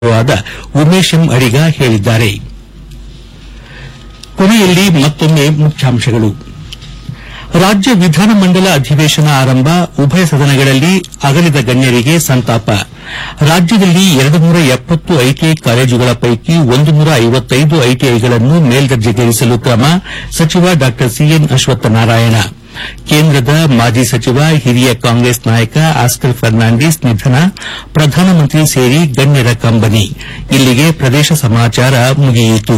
ಆದ ಉಮೇಶ್ ಎಂ ಅಡಿಗ ಹೇಳಿದ್ದಾರೆ ಕೊನೆಯಲ್ಲಿ ಮತ್ತೊಮ್ಮೆ ಮುಖ್ಯಾಂಶಗಳು ರಾಜ್ಯ ವಿಧಾನಮಂಡಲ ಅಧಿವೇಶನ ಆರಂಭ ಉಭಯ ಸದನಗಳಲ್ಲಿ ಅಗಲಿದ ಗಣ್ಯರಿಗೆ ಸಂತಾಪ ರಾಜ್ಯದಲ್ಲಿ ಎರಡು ನೂರ ಎಪ್ಪತ್ತು ಐಟಿಐ ಕಾಲೇಜುಗಳ ಪೈಕಿ ಒಂದು ನೂರ ಐವತ್ತೈದು ಐಟಿಐಗಳನ್ನು ಮೇಲ್ದರ್ಜೆಗೇರಿಸಲು ಕ್ರಮ ಸಚಿವ ಡಾ ಸಿಎನ್ ಅಶ್ವತ್ಥನಾರಾಯಣ ಕೇಂದ್ರದ ಮಾಜಿ ಸಚಿವ ಹಿರಿಯ ಕಾಂಗ್ರೆಸ್ ನಾಯಕ ಆಸ್ಕರ್ ಫರ್ನಾಂಡಿಸ್ ನಿಧನ ಪ್ರಧಾನಮಂತ್ರಿ ಸೇರಿ ಗಣ್ಯರ ಕಂಬನಿ ಇಲ್ಲಿಗೆ ಪ್ರದೇಶ ಸಮಾಚಾರ ಮುಗಿಯಿತು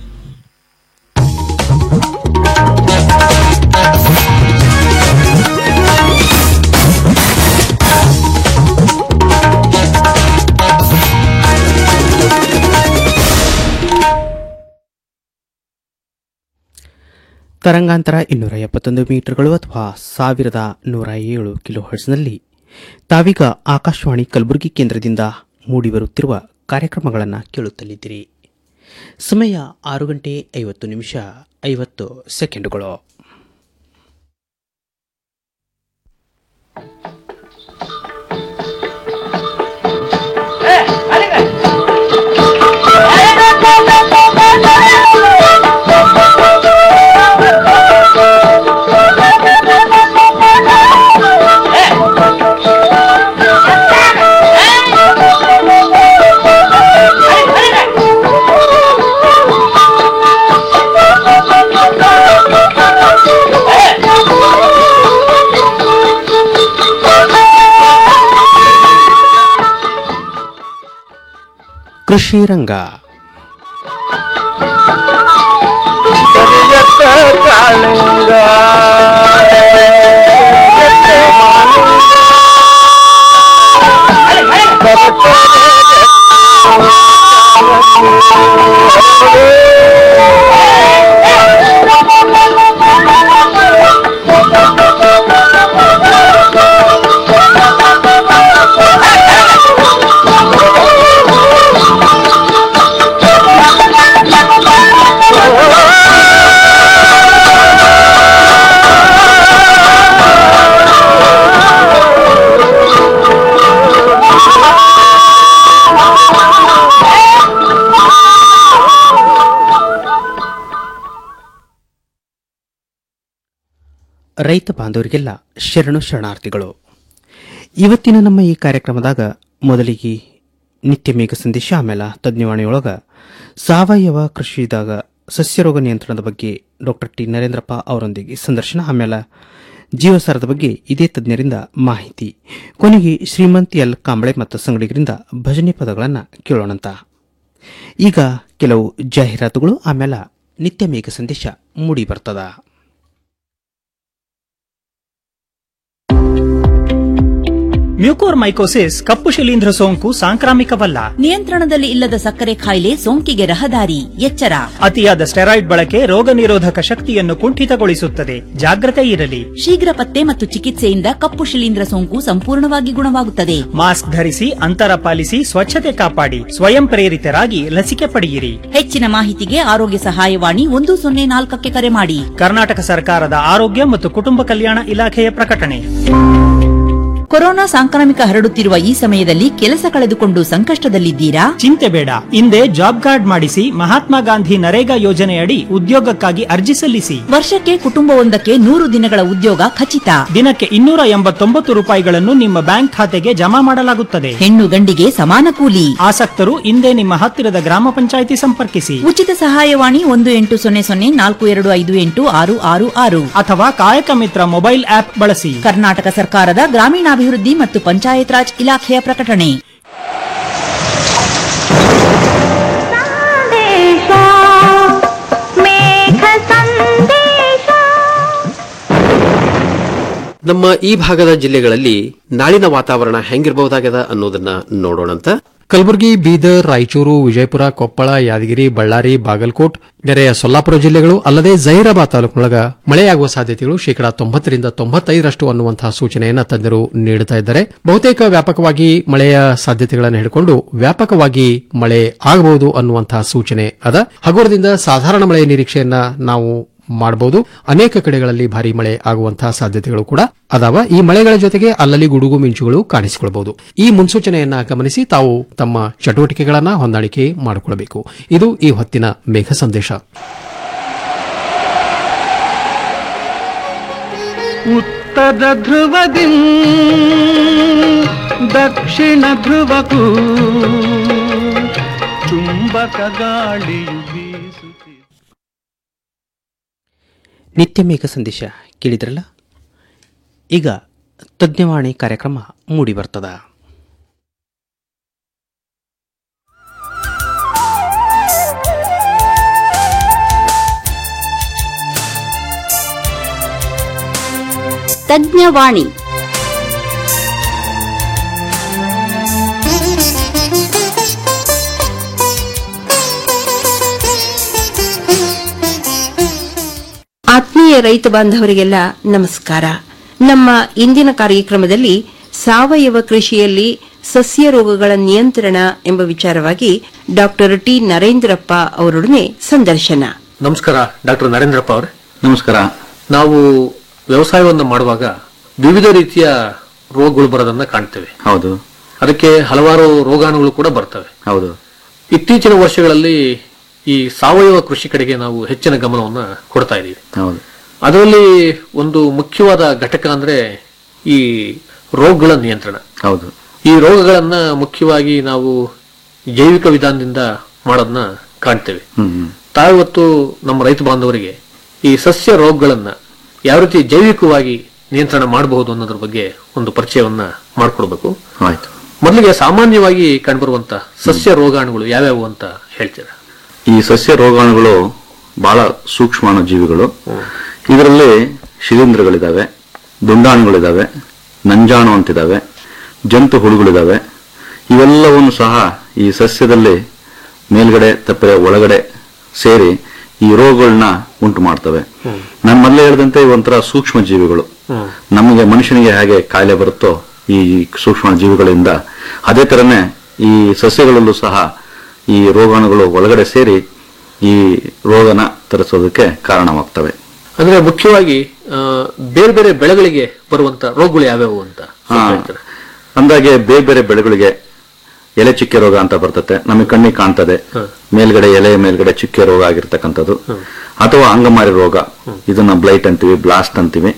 ತರಂಗಾಂತರ ಇನ್ನೂರ ಎಪ್ಪತ್ತೊಂದು ಮೀಟರ್ಗಳು ಅಥವಾ ಸಾವಿರದ ನೂರ ಏಳು ಕಿಲೋ ಹರ್ಟ್ಸ್ನಲ್ಲಿ ತಾವೀಗ ಆಕಾಶವಾಣಿ ಕಲಬುರಗಿ ಕೇಂದ್ರದಿಂದ ಮೂಡಿಬರುತ್ತಿರುವ ಕಾರ್ಯಕ್ರಮಗಳನ್ನು ಕೇಳುತ್ತಲಿದ್ದೀರಿ ಸಮಯ ಆರು ಗಂಟೆ ಐವತ್ತು ನಿಮಿಷ ಐವತ್ತು ಸೆಕೆಂಡುಗಳು ಕೃಷಿ ರಂಗ ಕರಿಯತ್ತ ಕಾಳಿಂಗ ಕರಿಯತ್ತ ಮಾಲಿಂಗ. ರೈತ ಬಾಂಧವರಿಗೆಲ್ಲ ಶರಣು ಶರಣಾರ್ಥಿಗಳು ಇವತ್ತಿನ ನಮ್ಮ ಈ ಕಾರ್ಯಕ್ರಮದಾಗ ಮೊದಲಿಗೆ ನಿತ್ಯ ಮೇಘ ಸಂದೇಶ ಆಮೇಲೆ ತಜ್ಞವಾಣಿಯೊಳಗ ಸಾವಯವ ಕೃಷಿದಾಗ ಸಸ್ಯರೋಗ ನಿಯಂತ್ರಣದ ಬಗ್ಗೆ ಡಾಕ್ಟರ್ ಟಿ ನರೇಂದ್ರಪ್ಪ ಅವರೊಂದಿಗೆ ಸಂದರ್ಶನ ಆಮೇಲೆ ಜೀವಸಾರದ ಬಗ್ಗೆ ಇದೇ ತಜ್ಞರಿಂದ ಮಾಹಿತಿ ಕೊನೆಗೆ ಶ್ರೀಮಂತ್ ಎಲ್ ಕಾಂಬಳೆ ಮತ್ತು ಸಂಗಡಿಗರಿಂದ ಭಜನೆ ಪದಗಳನ್ನು ಕೇಳೋಣಂತ ಈಗ ಕೆಲವು ಜಾಹೀರಾತುಗಳು ಆಮೇಲೆ ನಿತ್ಯ ಮೇಘ ಸಂದೇಶ ಮೂಡಿ ಬರ್ತದ ಮ್ಯೂಕೋರ್ಮೈಕೋಸಿಸ್ ಕಪ್ಪು ಶಿಲೀಂಧ್ರ ಸೋಂಕು ಸಾಂಕ್ರಾಮಿಕವಲ್ಲ ನಿಯಂತ್ರಣದಲ್ಲಿ ಇಲ್ಲದ ಸಕ್ಕರೆ ಕಾಯಿಲೆ ಸೋಂಕಿಗೆ ರಹದಾರಿ ಎಚ್ಚರ ಅತಿಯಾದ ಸ್ಟೆರಾಯ್ಡ್ ಬಳಕೆ ರೋಗ ನಿರೋಧಕ ಶಕ್ತಿಯನ್ನು ಕುಂಠಿತಗೊಳಿಸುತ್ತದೆ ಜಾಗ್ರತೆ ಇರಲಿ ಶೀಘ್ರ ಪತ್ತೆ ಮತ್ತು ಚಿಕಿತ್ಸೆಯಿಂದ ಕಪ್ಪು ಶಿಲೀಂಧ್ರ ಸೋಂಕು ಸಂಪೂರ್ಣವಾಗಿ ಗುಣವಾಗುತ್ತದೆ ಮಾಸ್ಕ್ ಧರಿಸಿ ಅಂತರ ಪಾಲಿಸಿ ಸ್ವಚ್ಛತೆ ಕಾಪಾಡಿ ಸ್ವಯಂ ಪ್ರೇರಿತರಾಗಿ ಲಸಿಕೆ ಪಡೆಯಿರಿ ಹೆಚ್ಚಿನ ಮಾಹಿತಿಗೆ ಆರೋಗ್ಯ ಸಹಾಯವಾಣಿ ಒಂದು ಸೊನ್ನೆ ನಾಲ್ಕಕ್ಕೆ ಕರೆ ಮಾಡಿ ಕರ್ನಾಟಕ ಸರ್ಕಾರದ ಆರೋಗ್ಯ ಮತ್ತು ಕುಟುಂಬ ಕಲ್ಯಾಣ ಇಲಾಖೆಯ ಪ್ರಕಟಣೆ ಕೊರೋನಾ ಸಾಂಕ್ರಾಮಿಕ ಹರಡುತ್ತಿರುವ ಈ ಸಮಯದಲ್ಲಿ ಕೆಲಸ ಕಳೆದುಕೊಂಡು ಸಂಕಷ್ಟದಲ್ಲಿದ್ದೀರಾ ಚಿಂತೆ ಬೇಡ ಹಿಂದೆ ಜಾಬ್ ಕಾರ್ಡ್ ಮಾಡಿಸಿ ಮಹಾತ್ಮ ಗಾಂಧಿ ನರೇಗಾ ಯೋಜನೆಯಡಿ ಉದ್ಯೋಗಕ್ಕಾಗಿ ಅರ್ಜಿ ಸಲ್ಲಿಸಿ ವರ್ಷಕ್ಕೆ ಕುಟುಂಬವೊಂದಕ್ಕೆ ನೂರು ದಿನಗಳ ಉದ್ಯೋಗ ಖಚಿತ ದಿನಕ್ಕೆ ಇನ್ನೂರ ಎಂಬತ್ತೊಂಬತ್ತು ರೂಪಾಯಿಗಳನ್ನು ನಿಮ್ಮ ಬ್ಯಾಂಕ್ ಖಾತೆಗೆ ಜಮಾ ಮಾಡಲಾಗುತ್ತದೆ ಹೆಣ್ಣು ಗಂಡಿಗೆ ಸಮಾನ ಕೂಲಿ ಆಸಕ್ತರು ಹಿಂದೆ ನಿಮ್ಮ ಹತ್ತಿರದ ಗ್ರಾಮ ಪಂಚಾಯಿತಿ ಸಂಪರ್ಕಿಸಿ ಉಚಿತ ಸಹಾಯವಾಣಿ ಒಂದು ಎಂಟು ಸೊನ್ನೆ ಸೊನ್ನೆ ನಾಲ್ಕು ಎರಡು ಐದು ಎಂಟು ಆರು ಆರು ಆರು ಅಥವಾ ಕಾಯಕ ಮಿತ್ರ ಮೊಬೈಲ್ ಆಪ್ ಬಳಸಿ ಕರ್ನಾಟಕ ಸರ್ಕಾರದ ಗ್ರಾಮೀಣಾಭಿವೃದ್ಧಿ ಮತ್ತು ಪಂಚಾಯತ್ ರಾಜ್ ಇಲಾಖೆಯ ಪ್ರಕಟಣೆ ಸಂದೇಶ ಮೇಘ ಸಂದೇಶ ನಮ್ಮ ಈ ಭಾಗದ ಜಿಲ್ಲೆಗಳಲ್ಲಿ ನಾಳಿನ ವಾತಾವರಣ ಹೆಂಗಿರಬಹುದಾಗದ ಅನ್ನೋದನ್ನ ನೋಡೋಣಂತ ಕಲಬುರಗಿ ಬೀದರ್ ರಾಯಚೂರು ವಿಜಯಪುರ ಕೊಪ್ಪಳ ಯಾದಗಿರಿ ಬಳ್ಳಾರಿ ಬಾಗಲಕೋಟ್ ನೆರೆಯ ಸೊಲ್ಲಾಪುರ ಜಿಲ್ಲೆಗಳು ಅಲ್ಲದೆ ಜಹೀರಾಬಾದ್ ತಾಲೂಕಿನೊಳಗ ಮಳೆಯಾಗುವ ಸಾಧ್ಯತೆಗಳು ಶೇಕಡಾ ತೊಂಬತ್ತರಿಂದ ತೊಂಬತ್ತೈದರಷ್ಟು ಅನ್ನುವಂತಹ ಸೂಚನೆಯನ್ನ ತಜ್ಞರು ನೀಡುತ್ತಾ ಇದ್ದಾರೆ ಬಹುತೇಕ ವ್ಯಾಪಕವಾಗಿ ಮಳೆಯ ಸಾಧ್ಯತೆಗಳನ್ನು ಹಿಡ್ಕೊಂಡು ವ್ಯಾಪಕವಾಗಿ ಮಳೆ ಆಗಬಹುದು ಅನ್ನುವಂತಹ ಸೂಚನೆ ಅದ ಹಗುರದಿಂದ ಸಾಧಾರಣ ಮಳೆಯ ನಿರೀಕ್ಷೆಯನ್ನ ನಾವು ಮಾಡಬಹುದು ಅನೇಕ ಕಡೆಗಳಲ್ಲಿ ಭಾರಿ ಮಳೆ ಆಗುವಂತಹ ಸಾಧ್ಯತೆಗಳು ಕೂಡ ಅದಾವ ಈ ಮಳೆಗಳ ಜೊತೆಗೆ ಅಲ್ಲಲ್ಲಿ ಗುಡುಗು ಮಿಂಚುಗಳು ಕಾಣಿಸಿಕೊಳ್ಳಬಹುದು ಈ ಮುನ್ಸೂಚನೆಯನ್ನ ಗಮನಿಸಿ ತಾವು ತಮ್ಮ ಚಟುವಟಿಕೆಗಳನ್ನ ಹೊಂದಾಣಿಕೆ ಮಾಡಿಕೊಳ್ಳಬೇಕು ಇದು ಈ ಹೊತ್ತಿನ ಮೇಘ ಸಂದೇಶ ಉತ್ತರ ಧ್ರುವದಿ ದಕ್ಷಿಣ ಧ್ರುವಕ್ಕೂ ಚುಂಬಕ ಗಾಳಿಯು ಬೀಸುತ್ತಿದೆ ನಿತ್ಯ ಮೇಘ ಸಂದೇಶ ಕೇಳಿದ್ರಲ್ಲ ಈಗ ತಜ್ಞವಾಣಿ ಕಾರ್ಯಕ್ರಮ ಮೂಡಿ ಬರ್ತದ ತಜ್ಞವಾಣಿ ಆತ್ಮೀಯ ರೈತ ಬಾಂಧವರಿಗೆಲ್ಲ ನಮಸ್ಕಾರ ನಮ್ಮ ಇಂದಿನ ಕಾರ್ಯಕ್ರಮದಲ್ಲಿ ಸಾವಯವ ಕೃಷಿಯಲ್ಲಿ ಸಸ್ಯ ರೋಗಗಳ ನಿಯಂತ್ರಣ ಎಂಬ ವಿಚಾರವಾಗಿ ಡಾಕ್ಟರ್ ಟಿ ನರೇಂದ್ರಪ್ಪ ಅವರೊಡನೆ ಸಂದರ್ಶನ ನಮಸ್ಕಾರ ಡಾಕ್ಟರ್ ನರೇಂದ್ರಪ್ಪ ಅವರೇ ನಮಸ್ಕಾರ ನಾವು ವ್ಯವಸಾಯವನ್ನು ಮಾಡುವಾಗ ವಿವಿಧ ರೀತಿಯ ರೋಗಗಳು ಬರೋದನ್ನ ಕಾಣ್ತೇವೆ ಹೌದು ಅದಕ್ಕೆ ಹಲವಾರು ರೋಗಾಣುಗಳು ಕೂಡ ಬರ್ತವೆ ಹೌದು ಇತ್ತೀಚಿನ ವರ್ಷಗಳಲ್ಲಿ ಈ ಸಾವಯವ ಕೃಷಿ ಕಡೆಗೆ ನಾವು ಹೆಚ್ಚಿನ ಗಮನವನ್ನ ಕೊಡ್ತಾ ಇದ್ದೀವಿ ಹೌದು ಅದರಲ್ಲಿ ಒಂದು ಮುಖ್ಯವಾದ ಘಟಕ ಅಂದ್ರೆ ಈ ರೋಗಗಳ ನಿಯಂತ್ರಣ ಹೌದು ಈ ರೋಗಗಳನ್ನ ಮುಖ್ಯವಾಗಿ ನಾವು ಜೈವಿಕ ವಿಧಾನದಿಂದ ಮಾಡೋದನ್ನ ಕಾಣ್ತೇವೆ ಹ್ಮ್ ಹ್ಮ್. ತಾವಿವತ್ತು ನಮ್ಮ ರೈತ ಬಾಂಧವರಿಗೆ ಈ ಸಸ್ಯ ರೋಗಗಳನ್ನ ಯಾವ ರೀತಿ ಜೈವಿಕವಾಗಿ ನಿಯಂತ್ರಣ ಮಾಡಬಹುದು ಅನ್ನೋದ್ರ ಬಗ್ಗೆ ಒಂದು ಪರಿಚಯವನ್ನ ಮಾಡಿಕೊಡ್ಬೇಕು ಆಯ್ತು ಮೊದಲಿಗೆ ಸಾಮಾನ್ಯವಾಗಿ ಕಂಡುಬರುವಂತ ಸಸ್ಯ ರೋಗಾಣುಗಳು ಯಾವ್ಯಾವು ಅಂತ ಹೇಳ್ತೀರಾ ಈ ಸಸ್ಯ ರೋಗಾಣುಗಳು ಬಹಳ ಸೂಕ್ಷ್ಮಾಣು ಜೀವಿಗಳು ಇದರಲ್ಲಿ ಶಿಲೀಂಧ್ರಗಳಿದಾವೆ ದುಂಡಾಣುಗಳಿದಾವೆ ನಂಜಾಣು ಅಂತಿದಾವೆ ಜಂತು ಹುಳುಗಳಿದಾವೆ ಇವೆಲ್ಲವನ್ನು ಸಹ ಈ ಸಸ್ಯದಲ್ಲಿ ಮೇಲ್ಗಡೆ ತಪ್ಪರೆ ಒಳಗಡೆ ಸೇರಿ ಈ ರೋಗಗಳನ್ನ ಉಂಟು ಮಾಡ್ತವೆ ನಾನು ಮೊದಲೇ ಹೇಳಿದಂತೆ ಒಂಥರ ಸೂಕ್ಷ್ಮ ಜೀವಿಗಳು ನಮಗೆ ಮನುಷ್ಯನಿಗೆ ಹೇಗೆ ಕಾಯಿಲೆ ಬರುತ್ತೋ ಈ ಸೂಕ್ಷ್ಮ ಜೀವಿಗಳಿಂದ ಅದೇ ತರನೇ ಈ ಸಸ್ಯಗಳಲ್ಲೂ ಸಹ ಈ ರೋಗಾಣುಗಳು ಒಳಗಡೆ ಸೇರಿ ಈ ರೋಗನ ತರಿಸೋದಕ್ಕೆ ಕಾರಣವಾಗ್ತವೆ ಅಂದ್ರೆ ಮುಖ್ಯವಾಗಿ ಆ, ಬೇರೆ ಬೇರೆ ಬೆಳೆಗಳಿಗೆ ಬರುವಂತ ರೋಗಗಳು ಯಾವ್ಯಾವು ಅಂತ ಸ್ವಲ್ಪ ಹಾ. ಹೇಳ್ತೀರಾ? ಅಂದಾಗೆ ಬೇರೆ ಬೇರೆ ಬೆಳೆಗಳಿಗೆ ಎಲೆ ಚುಕ್ಕೆ ರೋಗ ಅಂತ ಬರ್ತದೆ ನಮಗೆ ಕಣ್ಣಿಗೆ ಕಾಣ್ತದೆ ಮೇಲ್ಗಡೆ ಎಲೆ ಮೇಲ್ಗಡೆ ಚುಕ್ಕೆ ರೋಗ ಆಗಿರ್ತಕ್ಕಂಥದ್ದು ಅಥವಾ ಅಂಗಮಾರಿ ರೋಗ ಇದನ್ನ ಬ್ಲೈಟ್ ಅಂತೀವಿ ಬ್ಲಾಸ್ಟ್ ಅಂತೀವಿ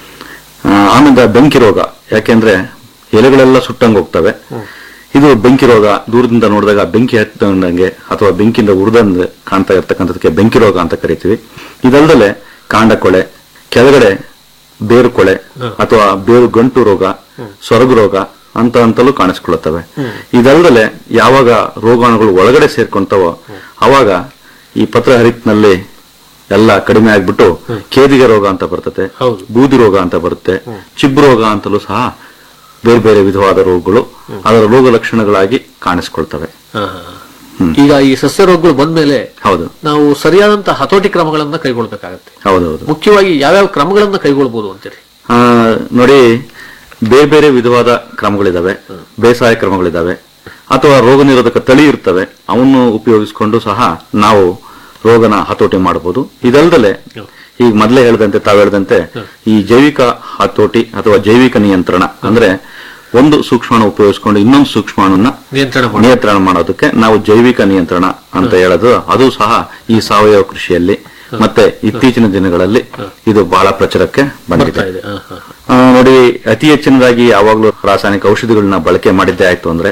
ಆ, ಆಮೇಲೆ ಬೆಂಕಿ ರೋಗ ಯಾಕೆಂದ್ರೆ ಎಲೆಗಳೆಲ್ಲ ಸುಟ್ಟಂಗ್ ಹೋಗ್ತವೆ ಇದು ಬೆಂಕಿ ರೋಗ ದೂರದಿಂದ ನೋಡಿದಾಗ ಬೆಂಕಿ ಹತ್ತಂಗೆ ಅಥವಾ ಬೆಂಕಿಯಿಂದ ಉರಿದಂಗೆ ಕಾಣ್ತಾ ಇರ್ತಕ್ಕಂಥದಕ್ಕೆ ಬೆಂಕಿ ರೋಗ ಅಂತ ಕರಿತೀವಿ ಇದಲ್ದಲೆ ಕಾಂಡ ಕೊಳೆ ಕೆಳಗಡೆ ಬೇರು ಕೊಳೆ ಅಥವಾ ಬೇರು ಗಂಟು ರೋಗ ಸೊರಗು ರೋಗ ಅಂತ ಅಂತಲೂ ಕಾಣಿಸ್ಕೊಳ್ಳುತ್ತವೆ ಇದಲ್ದಲೆ ಯಾವಾಗ ರೋಗಾಣುಗಳು ಒಳಗಡೆ ಸೇರ್ಕೊಂತವೋ ಅವಾಗ ಈ ಪತ್ರ ಹರಿತ್ನಲ್ಲಿ ಎಲ್ಲ ಕಡಿಮೆ ಆಗ್ಬಿಟ್ಟು ಕೇದಿಗೆ ರೋಗ ಅಂತ ಬರ್ತದೆ ಬೂದಿ ರೋಗ ಅಂತ ಬರುತ್ತೆ ಚಿಬ್ಬು ರೋಗ ಅಂತಲೂ ಸಹ ಬೇರೆ ಬೇರೆ ವಿಧವಾದ ರೋಗಗಳು ಅದರ ರೋಗ ಲಕ್ಷಣಗಳಾಗಿ ಕಾಣಿಸ್ಕೊಳ್ತವೆ ಹಾ, ಹಾ, ಹಾ. ಈಗ ಈ ಸಸ್ಯ ರೋಗಗಳು ಬಂದ್ಮೇಲೆ ಹೌದು ನಾವು ಸರಿಯಾದಂತ ಹತೋಟಿ ಕ್ರಮಗಳನ್ನ ಕೈಗೊಳ್ಬೇಕಾಗತ್ತೆ ಹೌದೌದು ಮುಖ್ಯವಾಗಿ ಯಾವ್ಯಾವ ಕ್ರಮಗಳನ್ನ ಕೈಗೊಳ್ಬಹುದು ಅಂತೀರಿ ಆ, ನೋಡಿ ಬೇರೆ ಬೇರೆ ವಿಧವಾದ ಕ್ರಮಗಳಿದಾವೆ ಬೇಸಾಯ ಕ್ರಮಗಳಿದಾವೆ ಅಥವಾ ರೋಗ ನಿರೋಧಕ ತಳಿ ಇರ್ತವೆ ಅವನ್ನು ಉಪಯೋಗಿಸಿಕೊಂಡು ಸಹ ನಾವು ರೋಗನ ಹತೋಟಿ ಮಾಡಬಹುದು ಇದಲ್ದಲೆ ಈಗ ಮೊದಲೇ ಹೇಳಿದಂತೆ ತಾವು ಹೇಳಿದಂತೆ ಈ ಜೈವಿಕ ಹತೋಟಿ ಅಥವಾ ಜೈವಿಕ ನಿಯಂತ್ರಣ ಅಂದ್ರೆ ಒಂದು ಸೂಕ್ಷ್ಮಾಣು ಉಪಯೋಗಿಸಿಕೊಂಡು ಇನ್ನೊಂದು ಸೂಕ್ಷ್ಮಾಣುನ ನಿಯಂತ್ರಣ ನಿಯಂತ್ರಣ ಮಾಡೋದಕ್ಕೆ ನಾವು ಜೈವಿಕ ನಿಯಂತ್ರಣ ಅಂತ ಹೇಳೋದು ಅದು ಸಹ ಈ ಸಾವಯವ ಕೃಷಿಯಲ್ಲಿ ಮತ್ತೆ ಇತ್ತೀಚಿನ ದಿನಗಳಲ್ಲಿ ಇದು ಬಹಳ ಪ್ರಚಾರಕ್ಕೆ ಬಂದಿದೆ ಇದೆ ಹಾ, ಹಾ, ಹಾ. ಆ, ನೋಡಿ ಅತಿ ಹೆಚ್ಚಿನದಾಗಿ ಯಾವಾಗಲೂ ರಾಸಾಯನಿಕ ಔಷಧಿಗಳನ್ನ ಬಳಕೆ ಮಾಡಿದ್ದೇ ಆಯ್ತು ಅಂದ್ರೆ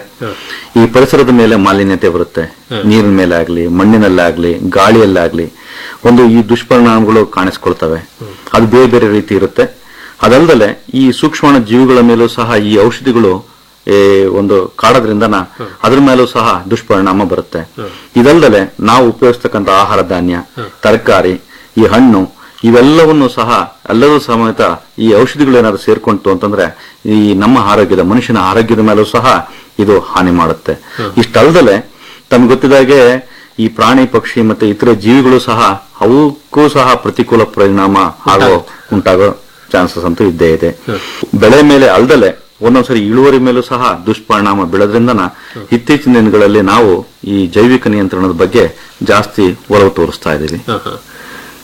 ಈ ಪರಿಸರದ ಮೇಲೆ ಮಾಲಿನ್ಯತೆ ಬರುತ್ತೆ ನೀರಿನ ಮೇಲೆ ಆಗ್ಲಿ ಮಣ್ಣಿನಲ್ಲಾಗ್ಲಿ ಗಾಳಿಯಲ್ಲಾಗ್ಲಿ ಒಂದು ಈ ದುಷ್ಪರಿಣಾಮಗಳು ಕಾಣಿಸ್ಕೊಳ್ತವೆ ಅದು ಬೇರೆ ಬೇರೆ ರೀತಿ ಇರುತ್ತೆ ಅದಲ್ದಲೆ ಈ ಸೂಕ್ಷ್ಮಾಣು ಜೀವಿಗಳ ಮೇಲೂ ಸಹ ಈ ಔಷಧಿಗಳು ಏ, ಒಂದು ಕಾಡೋದ್ರಿಂದನ ಅದ್ರ ಮೇಲೂ ಸಹ ದುಷ್ಪರಿಣಾಮ ಬರುತ್ತೆ ಇದಲ್ದಲೆ ನಾವು ಉಪಯೋಗಿಸ್ತಕ್ಕಂಥ ಆಹಾರ ಧಾನ್ಯ ತರಕಾರಿ ಈ ಹಣ್ಣು ಇವೆಲ್ಲವನ್ನು ಸಹ ಎಲ್ಲರೂ ಸಮೇತ ಈ ಔಷಧಿಗಳು ಏನಾದ್ರು ಸೇರ್ಕೊಂತು ಅಂತಂದ್ರೆ ಈ ನಮ್ಮ ಆರೋಗ್ಯದ ಮನುಷ್ಯನ ಆರೋಗ್ಯದ ಮೇಲೂ ಸಹ ಇದು ಹಾನಿ ಮಾಡುತ್ತೆ ಇಷ್ಟಲ್ದಲೆ ತಮ್ಗೆ ಗೊತ್ತಿದಾಗೆ ಈ ಪ್ರಾಣಿ ಪಕ್ಷಿ ಮತ್ತೆ ಇತರ ಜೀವಿಗಳು ಸಹ ಅವಕ್ಕೂ ಸಹ ಪ್ರತಿಕೂಲ ಪರಿಣಾಮ ಆಗೋ ಉಂಟಾಗೋ ಚಾನ್ಸಸ್ ಅಂತೂ ಇದ್ದೇ ಇದೆ ಬೆಳೆ ಮೇಲೆ ಅಲ್ದಲೆ ಒಂದೊಂದ್ಸರಿ ಇಳುವರಿ ಮೇಲೂ ಸಹ ದುಷ್ಪರಿಣಾಮ ಬೀಳೋದ್ರಿಂದನ ಇತ್ತೀಚಿನ ದಿನಗಳಲ್ಲಿ ನಾವು ಈ ಜೈವಿಕ ನಿಯಂತ್ರಣದ ಬಗ್ಗೆ ಜಾಸ್ತಿ ಒಲವು ತೋರಿಸ್ತಾ ಇದ್ದೀವಿ ಹಾ, ಹಾ.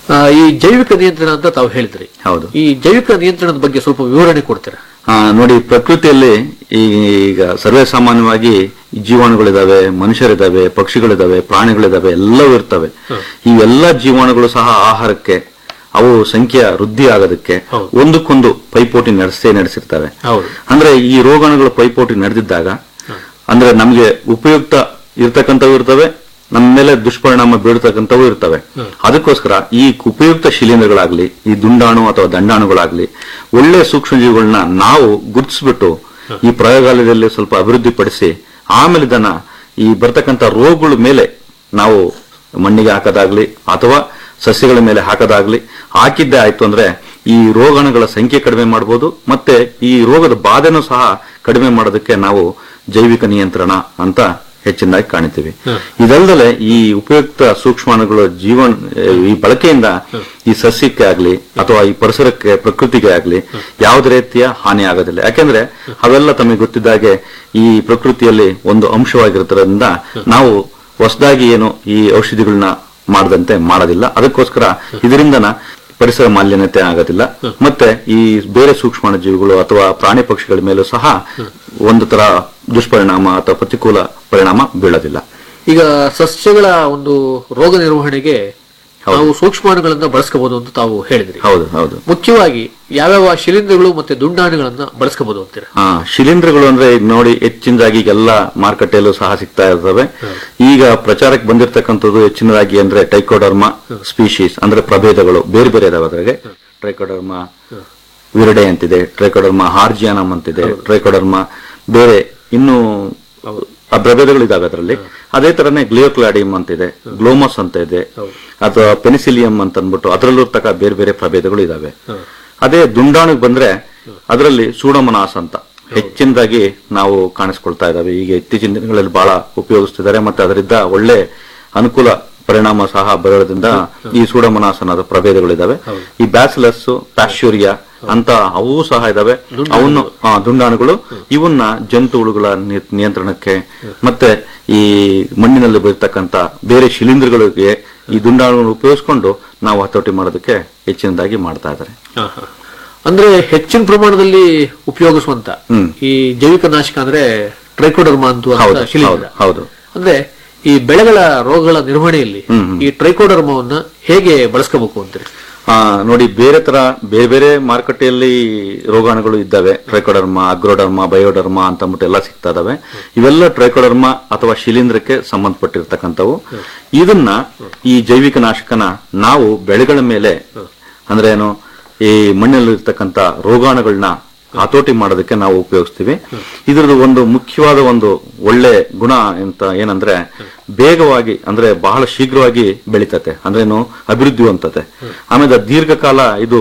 ಆ, ಈ ಜೈವಿಕ ನಿಯಂತ್ರಣ ಅಂತ ತಾವು ಹೇಳಿದ್ರಿ ಹೌದು ಈ ಜೈವಿಕ ನಿಯಂತ್ರಣದ ಬಗ್ಗೆ ಸ್ವಲ್ಪ ವಿವರಣೆ ಕೊಡ್ತೀರಾ ಆ, ನೋಡಿ ಪ್ರಕೃತಿಯಲ್ಲಿ ಈಗ ಸರ್ವೇ ಸಾಮಾನ್ಯವಾಗಿ ಜೀವಾಣುಗಳಿದಾವೆ ಮನುಷ್ಯರಿದಾವೆ ಪಕ್ಷಿಗಳಿದಾವೆ ಪ್ರಾಣಿಗಳಿದಾವೆ ಎಲ್ಲವೂ ಇರ್ತವೆ ಈ ಎಲ್ಲ ಜೀವಾಣುಗಳು ಸಹ ಆಹಾರಕ್ಕೆ ಅವು ಸಂಖ್ಯೆಯ ವೃದ್ಧಿ ಆಗೋದಕ್ಕೆ ಒಂದಕ್ಕೊಂದು ಪೈಪೋಟಿ ನಡೆಸೇ ನಡೆಸಿರ್ತವೆ ಹೌದು ಅಂದ್ರೆ ಈ ರೋಗಾಣುಗಳು ಪೈಪೋಟಿ ನಡೆದಿದ್ದಾಗ ಅಂದ್ರೆ ನಮ್ಗೆ ಉಪಯುಕ್ತ ಇರ್ತಕ್ಕಂಥವು ಇರ್ತವೆ ನಮ್ಮ ಮೇಲೆ ದುಷ್ಪರಿಣಾಮ ಬೀಳ್ತಕ್ಕಂಥವು ಇರ್ತವೆ ಅದಕ್ಕೋಸ್ಕರ ಈ ಉಪಯುಕ್ತ ಶಿಲೀಂಧ್ರಗಳಾಗ್ಲಿ ಈ ದುಂಡಾಣು ಅಥವಾ ದಂಡಾಣುಗಳಾಗ್ಲಿ ಒಳ್ಳೆ ಸೂಕ್ಷ್ಮಜೀವಿಗಳನ್ನ ನಾವು ಗುರುತಿಸ್ಬಿಟ್ಟು ಈ ಪ್ರಯೋಗಾಲಯದಲ್ಲಿ ಸ್ವಲ್ಪ ಅಭಿವೃದ್ಧಿಪಡಿಸಿ ಆಮೇಲೆ ಇದನ್ನ ಈ ಬರ್ತಕ್ಕಂಥ ರೋಗಗಳ ಮೇಲೆ ನಾವು ಮಣ್ಣಿಗೆ ಹಾಕೋದಾಗ್ಲಿ ಅಥವಾ ಸಸ್ಯಗಳ ಮೇಲೆ ಹಾಕೋದಾಗ್ಲಿ ಹಾಕಿದ್ದೇ ಆಯ್ತು ಅಂದ್ರೆ ಈ ರೋಗಾಣುಗಳ ಸಂಖ್ಯೆ ಕಡಿಮೆ ಮಾಡಬಹುದು ಮತ್ತೆ ಈ ರೋಗದ ಬಾಧೆನೂ ಸಹ ಕಡಿಮೆ ಮಾಡೋದಕ್ಕೆ ನಾವು ಜೈವಿಕ ನಿಯಂತ್ರಣ ಅಂತ ಹೆಚ್ಚಿನದಾಗಿ ಕಾಣ್ತೀವಿ ಇದಲ್ಲದೆ ಈ ಉಪಯುಕ್ತ ಸೂಕ್ಷ್ಮಾಣುಗಳ ಜೀವನ ಈ ಬಳಕೆಯಿಂದ ಈ ಸಸ್ಯಕ್ಕೆ ಆಗ್ಲಿ ಅಥವಾ ಈ ಪರಿಸರಕ್ಕೆ ಪ್ರಕೃತಿಗೆ ಆಗ್ಲಿ ಯಾವುದೇ ರೀತಿಯ ಹಾನಿ ಆಗೋದಿಲ್ಲ ಯಾಕೆಂದ್ರೆ ಅವೆಲ್ಲ ತಮಗೆ ಗೊತ್ತಿದ್ದಾಗೆ ಈ ಪ್ರಕೃತಿಯಲ್ಲಿ ಒಂದು ಅಂಶವಾಗಿರೋದ್ರಿಂದ ನಾವು ಹೊಸದಾಗಿ ಏನು ಈ ಔಷಧಿಗಳನ್ನ ಮಾಡದಂತೆ ಮಾಡೋದಿಲ್ಲ ಅದಕ್ಕೋಸ್ಕರ ಇದರಿಂದನ ಪರಿಸರ ಮಾಲಿನ್ಯತೆ ಆಗೋದಿಲ್ಲ ಮತ್ತೆ ಈ ಬೇರೆ ಸೂಕ್ಷ್ಮಾಣು ಜೀವಿಗಳು ಅಥವಾ ಪ್ರಾಣಿ ಪಕ್ಷಿಗಳ ಮೇಲೂ ಸಹ ಒಂದು ತರ ದುಷ್ಪರಿಣಾಮ ಅಥವಾ ಪ್ರತಿಕೂಲ ಪರಿಣಾಮ ಬೀಳೋದಿಲ್ಲ ಈಗ ಸಸ್ಯಗಳ ಒಂದು ರೋಗ ನಿರ್ವಹಣೆಗೆ ನಾವು ಸೂಕ್ಷ್ಮಾಣುಗಳನ್ನ ಬಳಸ್ಕೋಬಹುದು ಅಂತ ತಾವು ಹೇಳಿದ್ರಿ ಹೌದು ಹೌದು ಮುಖ್ಯವಾಗಿ ಯಾವ್ಯಾವ ಶಿಲೀಂಧ್ರಗಳು ಮತ್ತೆ ದುಂಡಾಣುಗಳನ್ನ ಬಳಸ್ಕೋಬಹುದು ಅಂತೀರಾ ಹಾ ಶಿಲೀಂಧ್ರಗಳು ಅಂದ್ರೆ ಈಗ ನೋಡಿ ಹೆಚ್ಚಿನದಾಗಿ ಎಲ್ಲ ಮಾರುಕಟ್ಟೆಯಲ್ಲೂ ಸಹ ಸಿಗ್ತಾ ಇರ್ತವೆ ಈಗ ಪ್ರಚಾರಕ್ಕೆ ಬಂದಿರತಕ್ಕಂಥದ್ದು ಹೆಚ್ಚಿನದಾಗಿ ಅಂದ್ರೆ ಟೈಕೋಡರ್ಮಾ ಸ್ಪೀಶೀಸ್ ಅಂದ್ರೆ ಪ್ರಭೇದಗಳು ಬೇರೆ ಬೇರೆ ಇದಾವೆ ಅದ್ರಾಗೆ ಟ್ರೈಕೋಡರ್ಮಾ ವಿರಡೆ ಅಂತಿದೆ ಟ್ರೈಕೋಡರ್ಮಾ ಹಾರ್ಜಿಯಾನಮ್ ಅಂತಿದೆ ಟ್ರೈಕೋಡರ್ಮಾ ಬೇರೆ ಇನ್ನು ಆ ಪ್ರಭೇದಗಳು ಇದಾವೆ ಅದರಲ್ಲಿ ಅದೇ ತರನೇ ಗ್ಲಿಯೋಕ್ಲಾಡಿಯಂ ಅಂತಿದೆ ಗ್ಲೋಮಸ್ ಅಂತ ಇದೆ ಅಥವಾ ಪೆನಿಸಿಲಿಯಂ ಅಂತ ಅಂದ್ಬಿಟ್ಟು ಅದರಲ್ಲೂ ತಕ್ಕ ಬೇರೆ ಬೇರೆ ಪ್ರಭೇದಗಳು ಇದಾವೆ ಅದೇ ದುಂಡಾಣಿಗೆ ಬಂದ್ರೆ ಅದರಲ್ಲಿ ಸೂಡೋಮನಾಸ್ ಅಂತ ಹೆಚ್ಚಿನದಾಗಿ ನಾವು ಕಾಣಿಸ್ಕೊಳ್ತಾ ಇದ್ದಾವೆ ಈಗ ಇತ್ತೀಚಿನ ದಿನಗಳಲ್ಲಿ ಬಹಳ ಉಪಯೋಗಿಸ್ತಿದ್ದಾರೆ ಮತ್ತೆ ಅದರಿಂದ ಒಳ್ಳೆ ಅನುಕೂಲ ಪರಿಣಾಮ ಸಹ ಬರೋದ್ರಿಂದ ಈ ಸೂಡೋಮನಾಸ್ ಅನ್ನೋದು ಪ್ರಭೇದಗಳಿದಾವೆ ಈ ಬ್ಯಾಸಿಲಸ್ ಪ್ಯಾಶ್ಯೂರಿಯಾ ಅಂತ ಅವು ಸಹ ಇದಾವೆ ಅವನ್ನು ಆ, ದುಂಡಾಣುಗಳು ಇವನ್ನ ಜಂತುಹುಳುಗಳ ನಿ- ನಿಯಂತ್ರಣಕ್ಕೆ ಮತ್ತೆ ಈ ಮಣ್ಣಿನಲ್ಲಿ ಬರ್ತಕ್ಕಂತ ಬೇರೆ ಶಿಲೀಂಧ್ರಗಳಿಗೆ ಈ ದುಂಡಾಣುಗಳನ್ನು ಉಪಯೋಗಿಸ್ಕೊಂಡು ನಾವು ಹತೋಟಿ ಮಾಡೋದಕ್ಕೆ ಹೆಚ್ಚಿನದಾಗಿ ಮಾಡ್ತಾ ಇದ್ದಾರೆ ಅಂದ್ರೆ ಹೆಚ್ಚಿನ ಪ್ರಮಾಣದಲ್ಲಿ ಉಪಯೋಗಿಸುವಂತ ಹ್ಮ್. ಈ ಜೈವಿಕ ನಾಶಕ ಅಂದ್ರೆ ಟ್ರೈಕೋಡರ್ಮಾ ಅಂತ ಹೌದು ಶಿಲೀಂಧ್ರ ಹೌದು ಅಂದ್ರೆ ಈ ಬೆಳೆಗಳ ರೋಗಗಳ ನಿರ್ವಹಣೆಯಲ್ಲಿ ಹ್ಮ್, ಹ್ಮ್. ಈ ಟ್ರೈಕೋಡರ್ಮವನ್ನ ಹೇಗೆ ಬಳಸ್ಕೋಬೇಕು ಅಂತೀರಿ ಆ, ನೋಡಿ ಬೇರೆ ತರ ಬೇರೆ ಬೇರೆ ಮಾರುಕಟ್ಟೆಯಲ್ಲಿ ರೋಗಾಣುಗಳು ಇದ್ದಾವೆ ಟ್ರೈಕೋಡರ್ಮಾ ಅಗ್ರೋಡರ್ಮಾ ಬಯೋಡರ್ಮಾ ಅಂತ ಅಂದ್ಬಿಟ್ಟು ಎಲ್ಲ ಸಿಗ್ತಾ ಇದಾವೆ ಇವೆಲ್ಲ ಟ್ರೈಕೋಡರ್ಮಾ ಅಥವಾ ಶಿಲೀಂಧ್ರಕ್ಕೆ ಸಂಬಂಧಪಟ್ಟಿರ್ತಕ್ಕಂಥವು ಇದನ್ನ ಈ ಜೈವಿಕ ನಾಶಕನ ನಾವು ಬೆಳೆಗಳ ಮೇಲೆ ಅಂದ್ರೆ ಏನು ಈ ಮಣ್ಣಲ್ಲಿರ್ತಕ್ಕಂಥ ರೋಗಾಣುಗಳನ್ನ ಹತೋಟಿ ಮಾಡೋದಕ್ಕೆ ನಾವು ಉಪಯೋಗಿಸ್ತೀವಿ ಇದ್ರದ್ದು ಒಂದು ಮುಖ್ಯವಾದ ಒಂದು ಒಳ್ಳೆ ಗುಣ ಅಂತ ಏನಂದ್ರೆ ಬೇಗವಾಗಿ ಅಂದ್ರೆ ಬಹಳ ಶೀಘ್ರವಾಗಿ ಬೆಳಿತತೆ ಅಂದ್ರೇನು ಅಭಿವೃದ್ಧಿ ಹೊಂದತೆ ಆಮೇಲೆ ದೀರ್ಘಕಾಲ ಇದು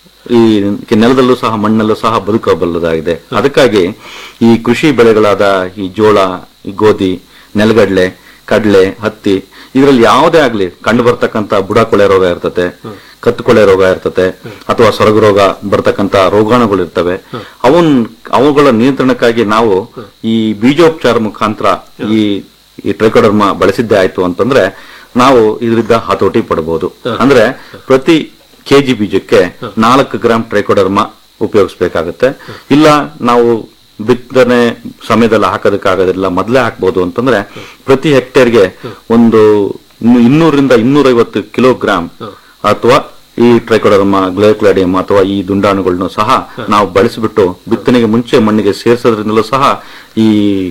ಈ ನೆಲದಲ್ಲೂ ಸಹ ಮಣ್ಣಲ್ಲೂ ಸಹ ಬದುಕಬಲ್ಲದಾಗಿದೆ ಅದಕ್ಕಾಗಿ ಈ ಕೃಷಿ ಬೆಳೆಗಳಾದ ಈ ಜೋಳ ಈ ಗೋಧಿ ನೆಲಗಡಲೆ ಕಡಲೆ ಹತ್ತಿ ಇದರಲ್ಲಿ ಯಾವುದೇ ಆಗ್ಲಿ ಕಂಡು ಬರ್ತಕ್ಕಂತ ಬುಡಕೊಳೆ ರೋಗ ಇರ್ತತೆ ಕತ್ತುಕೊಳೆ ರೋಗ ಇರ್ತತೆ ಅಥವಾ ಸೊರಗು ರೋಗ ಬರ್ತಕ್ಕಂತ ರೋಗಾಣುಗಳು ಇರ್ತವೆ ಅವನ್ ಅವುಗಳ ನಿಯಂತ್ರಣಕ್ಕಾಗಿ ನಾವು ಈ ಬೀಜೋಪಚಾರ ಮುಖಾಂತರ ಈ ಈ ಟ್ರೈಕೋಡರ್ಮ ಬಳಸಿದ್ದೇ ಆಯ್ತು ಅಂತಂದ್ರೆ ನಾವು ಇದರಿಂದ ಹತೋಟಿ ಪಡಬಹುದು ಅಂದ್ರೆ ಪ್ರತಿ ಕೆಜಿ ಬೀಜಕ್ಕೆ ನಾಲ್ಕು ಗ್ರಾಂ ಟ್ರೈಕೋಡರ್ಮ ಉಪಯೋಗಿಸ್ಬೇಕಾಗತ್ತೆ ಇಲ್ಲ ನಾವು ಬಿತ್ತನೆ ಸಮಯದಲ್ಲಿ ಹಾಕೋದಕ್ಕಾಗೋದಿಲ್ಲ ಮೊದಲೇ ಹಾಕ್ಬೋದು ಅಂತಂದ್ರೆ ಪ್ರತಿ ಹೆಕ್ಟೇರ್ಗೆ ಒಂದು ಇನ್ನು- ಇನ್ನೂರರಿಂದ ಇನ್ನೂರೈವತ್ತು ಕಿಲೋಗ್ರಾಂ ಅಥವಾ ಈ ಟ್ರೈಕೋಡರ್ಮ ಗ್ಲೋಕ್ಲಾಡಿಯಂ ಅಥವಾ ಈ ದುಂಡಾಣುಗಳನ್ನು ಸಹ ನಾವು ಬಳಸಿಬಿಟ್ಟು ಬಿತ್ತನೆಗೆ ಮುಂಚೆ ಮಣ್ಣಿಗೆ ಸೇರಿಸೋದ್ರಿಂದಲೂ ಸಹ ಈ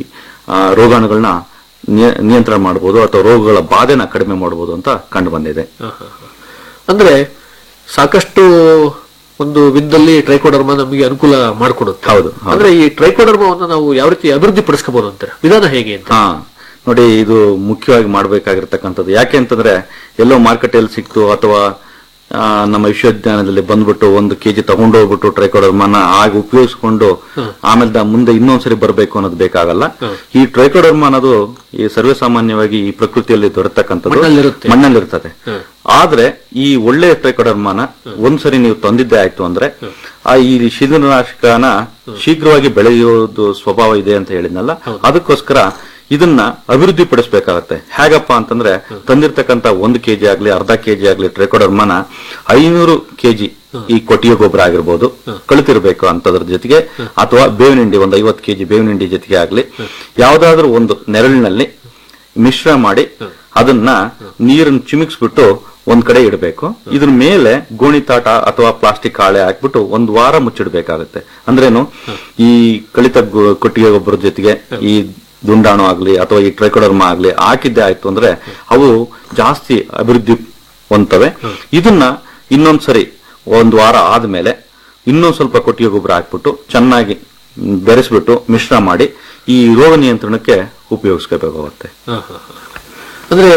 ಆ, ರೋಗಾಣುಗಳನ್ನ ನಿಯ- ನಿಯಂತ್ರಣ ಮಾಡಬಹುದು ಅಥವಾ ರೋಗಗಳ ಬಾಧೆನ ಕಡಿಮೆ ಮಾಡಬಹುದು ಅಂತ ಕಂಡು ಬಂದಿದೆ ಅಂದ್ರೆ ಸಾಕಷ್ಟು ಒಂದು ವಿಧದಲ್ಲಿ ಟ್ರೈಕೋಡರ್ಮಾ ನಮಗೆ ಅನುಕೂಲ ಮಾಡಿಕೊಡುತ್ತೆ ಹೌದು, ಹೌದು. ಅಂದ್ರೆ ಈ ಟ್ರೈಕೋಡರ್ಮಾವನ್ನು ನಾವು ಯಾವ ರೀತಿ ಅಭಿವೃದ್ಧಿ ಪಡಿಸ್ಕೋಬಹುದು ಅಂತಾರೆ ವಿಧಾನ ಹೇಗೆ ಅಂತ ಹಾ ನೋಡಿ ಇದು ಮುಖ್ಯವಾಗಿ ಮಾಡಬೇಕಾಗಿರ್ತಕ್ಕಂಥದ್ದು ಯಾಕೆ ಅಂತಂದ್ರೆ ಎಲ್ಲೋ ಮಾರ್ಕೆಟಲ್ಲಿ ಸಿಕ್ತು ಅಥವಾ ಆ, ನಮ್ಮ ವಿಶ್ವವಿದ್ಯಾಲಯದಲ್ಲಿ ಬಂದ್ಬಿಟ್ಟು ಒಂದು ಕೆಜಿ ತಗೊಂಡೋಗ್ಬಿಟ್ಟು ಟ್ರೈಕೋಡರ್ಮಾನ ಆಗ ಉಪಯೋಗಿಸ್ಕೊಂಡು ಆಮೇಲೆ ದ- ಮುಂದೆ ಇನ್ನೊಂದ್ಸರಿ ಬರಬೇಕು ಅನ್ನೋದು ಬೇಕಾಗಲ್ಲ ಈ ಟ್ರೈಕೋಡರ್ಮ ಅನ್ನೋದು ಈ ಸರ್ವೇ ಸಾಮಾನ್ಯವಾಗಿ ಈ ಪ್ರಕೃತಿಯಲ್ಲಿ ದೊರೆತಕ್ಕಂಥದ್ದು ಮಣ್ಣಲ್ಲಿರುತ್ತೆ. ಮಣ್ಣಲ್ಲಿರ್ತದೆ ಆದ್ರೆ ಈ ಒಳ್ಳೆ ಟ್ರೈಕೋಡರ್ಮಾನ ಒಂದ್ಸರಿ ನೀವು ತಂದಿದ್ದೆ ಆಯ್ತು ಅಂದ್ರೆ ಆ ಈ ಶಿಲೀಂಧ್ರನಾಶಕನ ಶೀಘ್ರವಾಗಿ ಬೆಳೆಯೋದು ಸ್ವಭಾವ ಇದೆ ಅಂತ ಹೇಳಿದ್ನಲ್ಲ ಅದಕ್ಕೋಸ್ಕರ ಇದನ್ನ ಅಭಿವೃದ್ಧಿ ಪಡಿಸಬೇಕಾಗತ್ತೆ ಹೇಗಪ್ಪ ಅಂತಂದ್ರೆ ತಂದಿರ್ತಕ್ಕಂತ ಒಂದು ಕೆಜಿ ಆಗ್ಲಿ ಅರ್ಧ ಕೆಜಿ ಆಗ್ಲಿ ಟ್ರೈಕೋಡರ್ಮನ ಐನೂರು ಕೆಜಿ ಈ ಕೊಟ್ಟಿಗೆ ಗೊಬ್ಬರ ಆಗಿರ್ಬೋದು ಕಳಿತಿರ್ಬೇಕು ಅಂತದ್ರ ಜೊತೆಗೆ ಅಥವಾ ಬೇವಿನ ಹಿಂಡಿ ಒಂದು ಐವತ್ತು ಕೆಜಿ ಬೇವಿನ ಹಿಂಡಿ ಜೊತೆಗೆ ಆಗ್ಲಿ ಯಾವ್ದಾದ್ರೂ ಒಂದು ನೆರಳಿನಲ್ಲಿ ಮಿಶ್ರ ಮಾಡಿ ಅದನ್ನ ನೀರನ್ನು ಚಿಮಿಕ್ಸ್ಬಿಟ್ಟು ಒಂದ್ ಕಡೆ ಇಡಬೇಕು ಇದ್ರ ಮೇಲೆ ಗೋಣಿತಾಟ ಅಥವಾ ಪ್ಲಾಸ್ಟಿಕ್ ಹಾಳೆ ಹಾಕ್ಬಿಟ್ಟು ಒಂದ್ ವಾರ ಮುಚ್ಚಿಡ್ಬೇಕಾಗತ್ತೆ ಅಂದ್ರೇನು ಈ ಕಳಿತ ಗೊ- ಕೊಟ್ಟಿಗೆ ಗೊಬ್ಬರದ ಜೊತೆಗೆ ಈ ದುಂಡಾಣು ಆಗ್ಲಿ ಅಥವಾ ಈ ಟ್ರೈಕೋಡರ್ಮ ಆಗ್ಲಿ ಹಾಕಿದ್ದೆ ಆಯ್ತು ಅಂದ್ರೆ ಅವು ಜಾಸ್ತಿ ಅಭಿವೃದ್ಧಿ ಹೊಂದ್ತವೆ ಇದನ್ನ ಇನ್ನೊಂದ್ಸರಿ ಒಂದ್ ವಾರ ಆದ್ಮೇಲೆ ಇನ್ನೊಂದ್ ಸ್ವಲ್ಪ ಕೊಟ್ಟಿಗೆ ಗೊಬ್ಬರ ಹಾಕ್ಬಿಟ್ಟು ಚೆನ್ನಾಗಿ ಮ್, ಬೆರೆಸ್ಬಿಟ್ಟು ಮಿಶ್ರ ಮಾಡಿ ಈ ರೋಗ ನಿಯಂತ್ರಣಕ್ಕೆ ಉಪಯೋಗಿಸ್ಕೋಬೇಕಾಗುತ್ತೆ ಅಂದ್ರೆ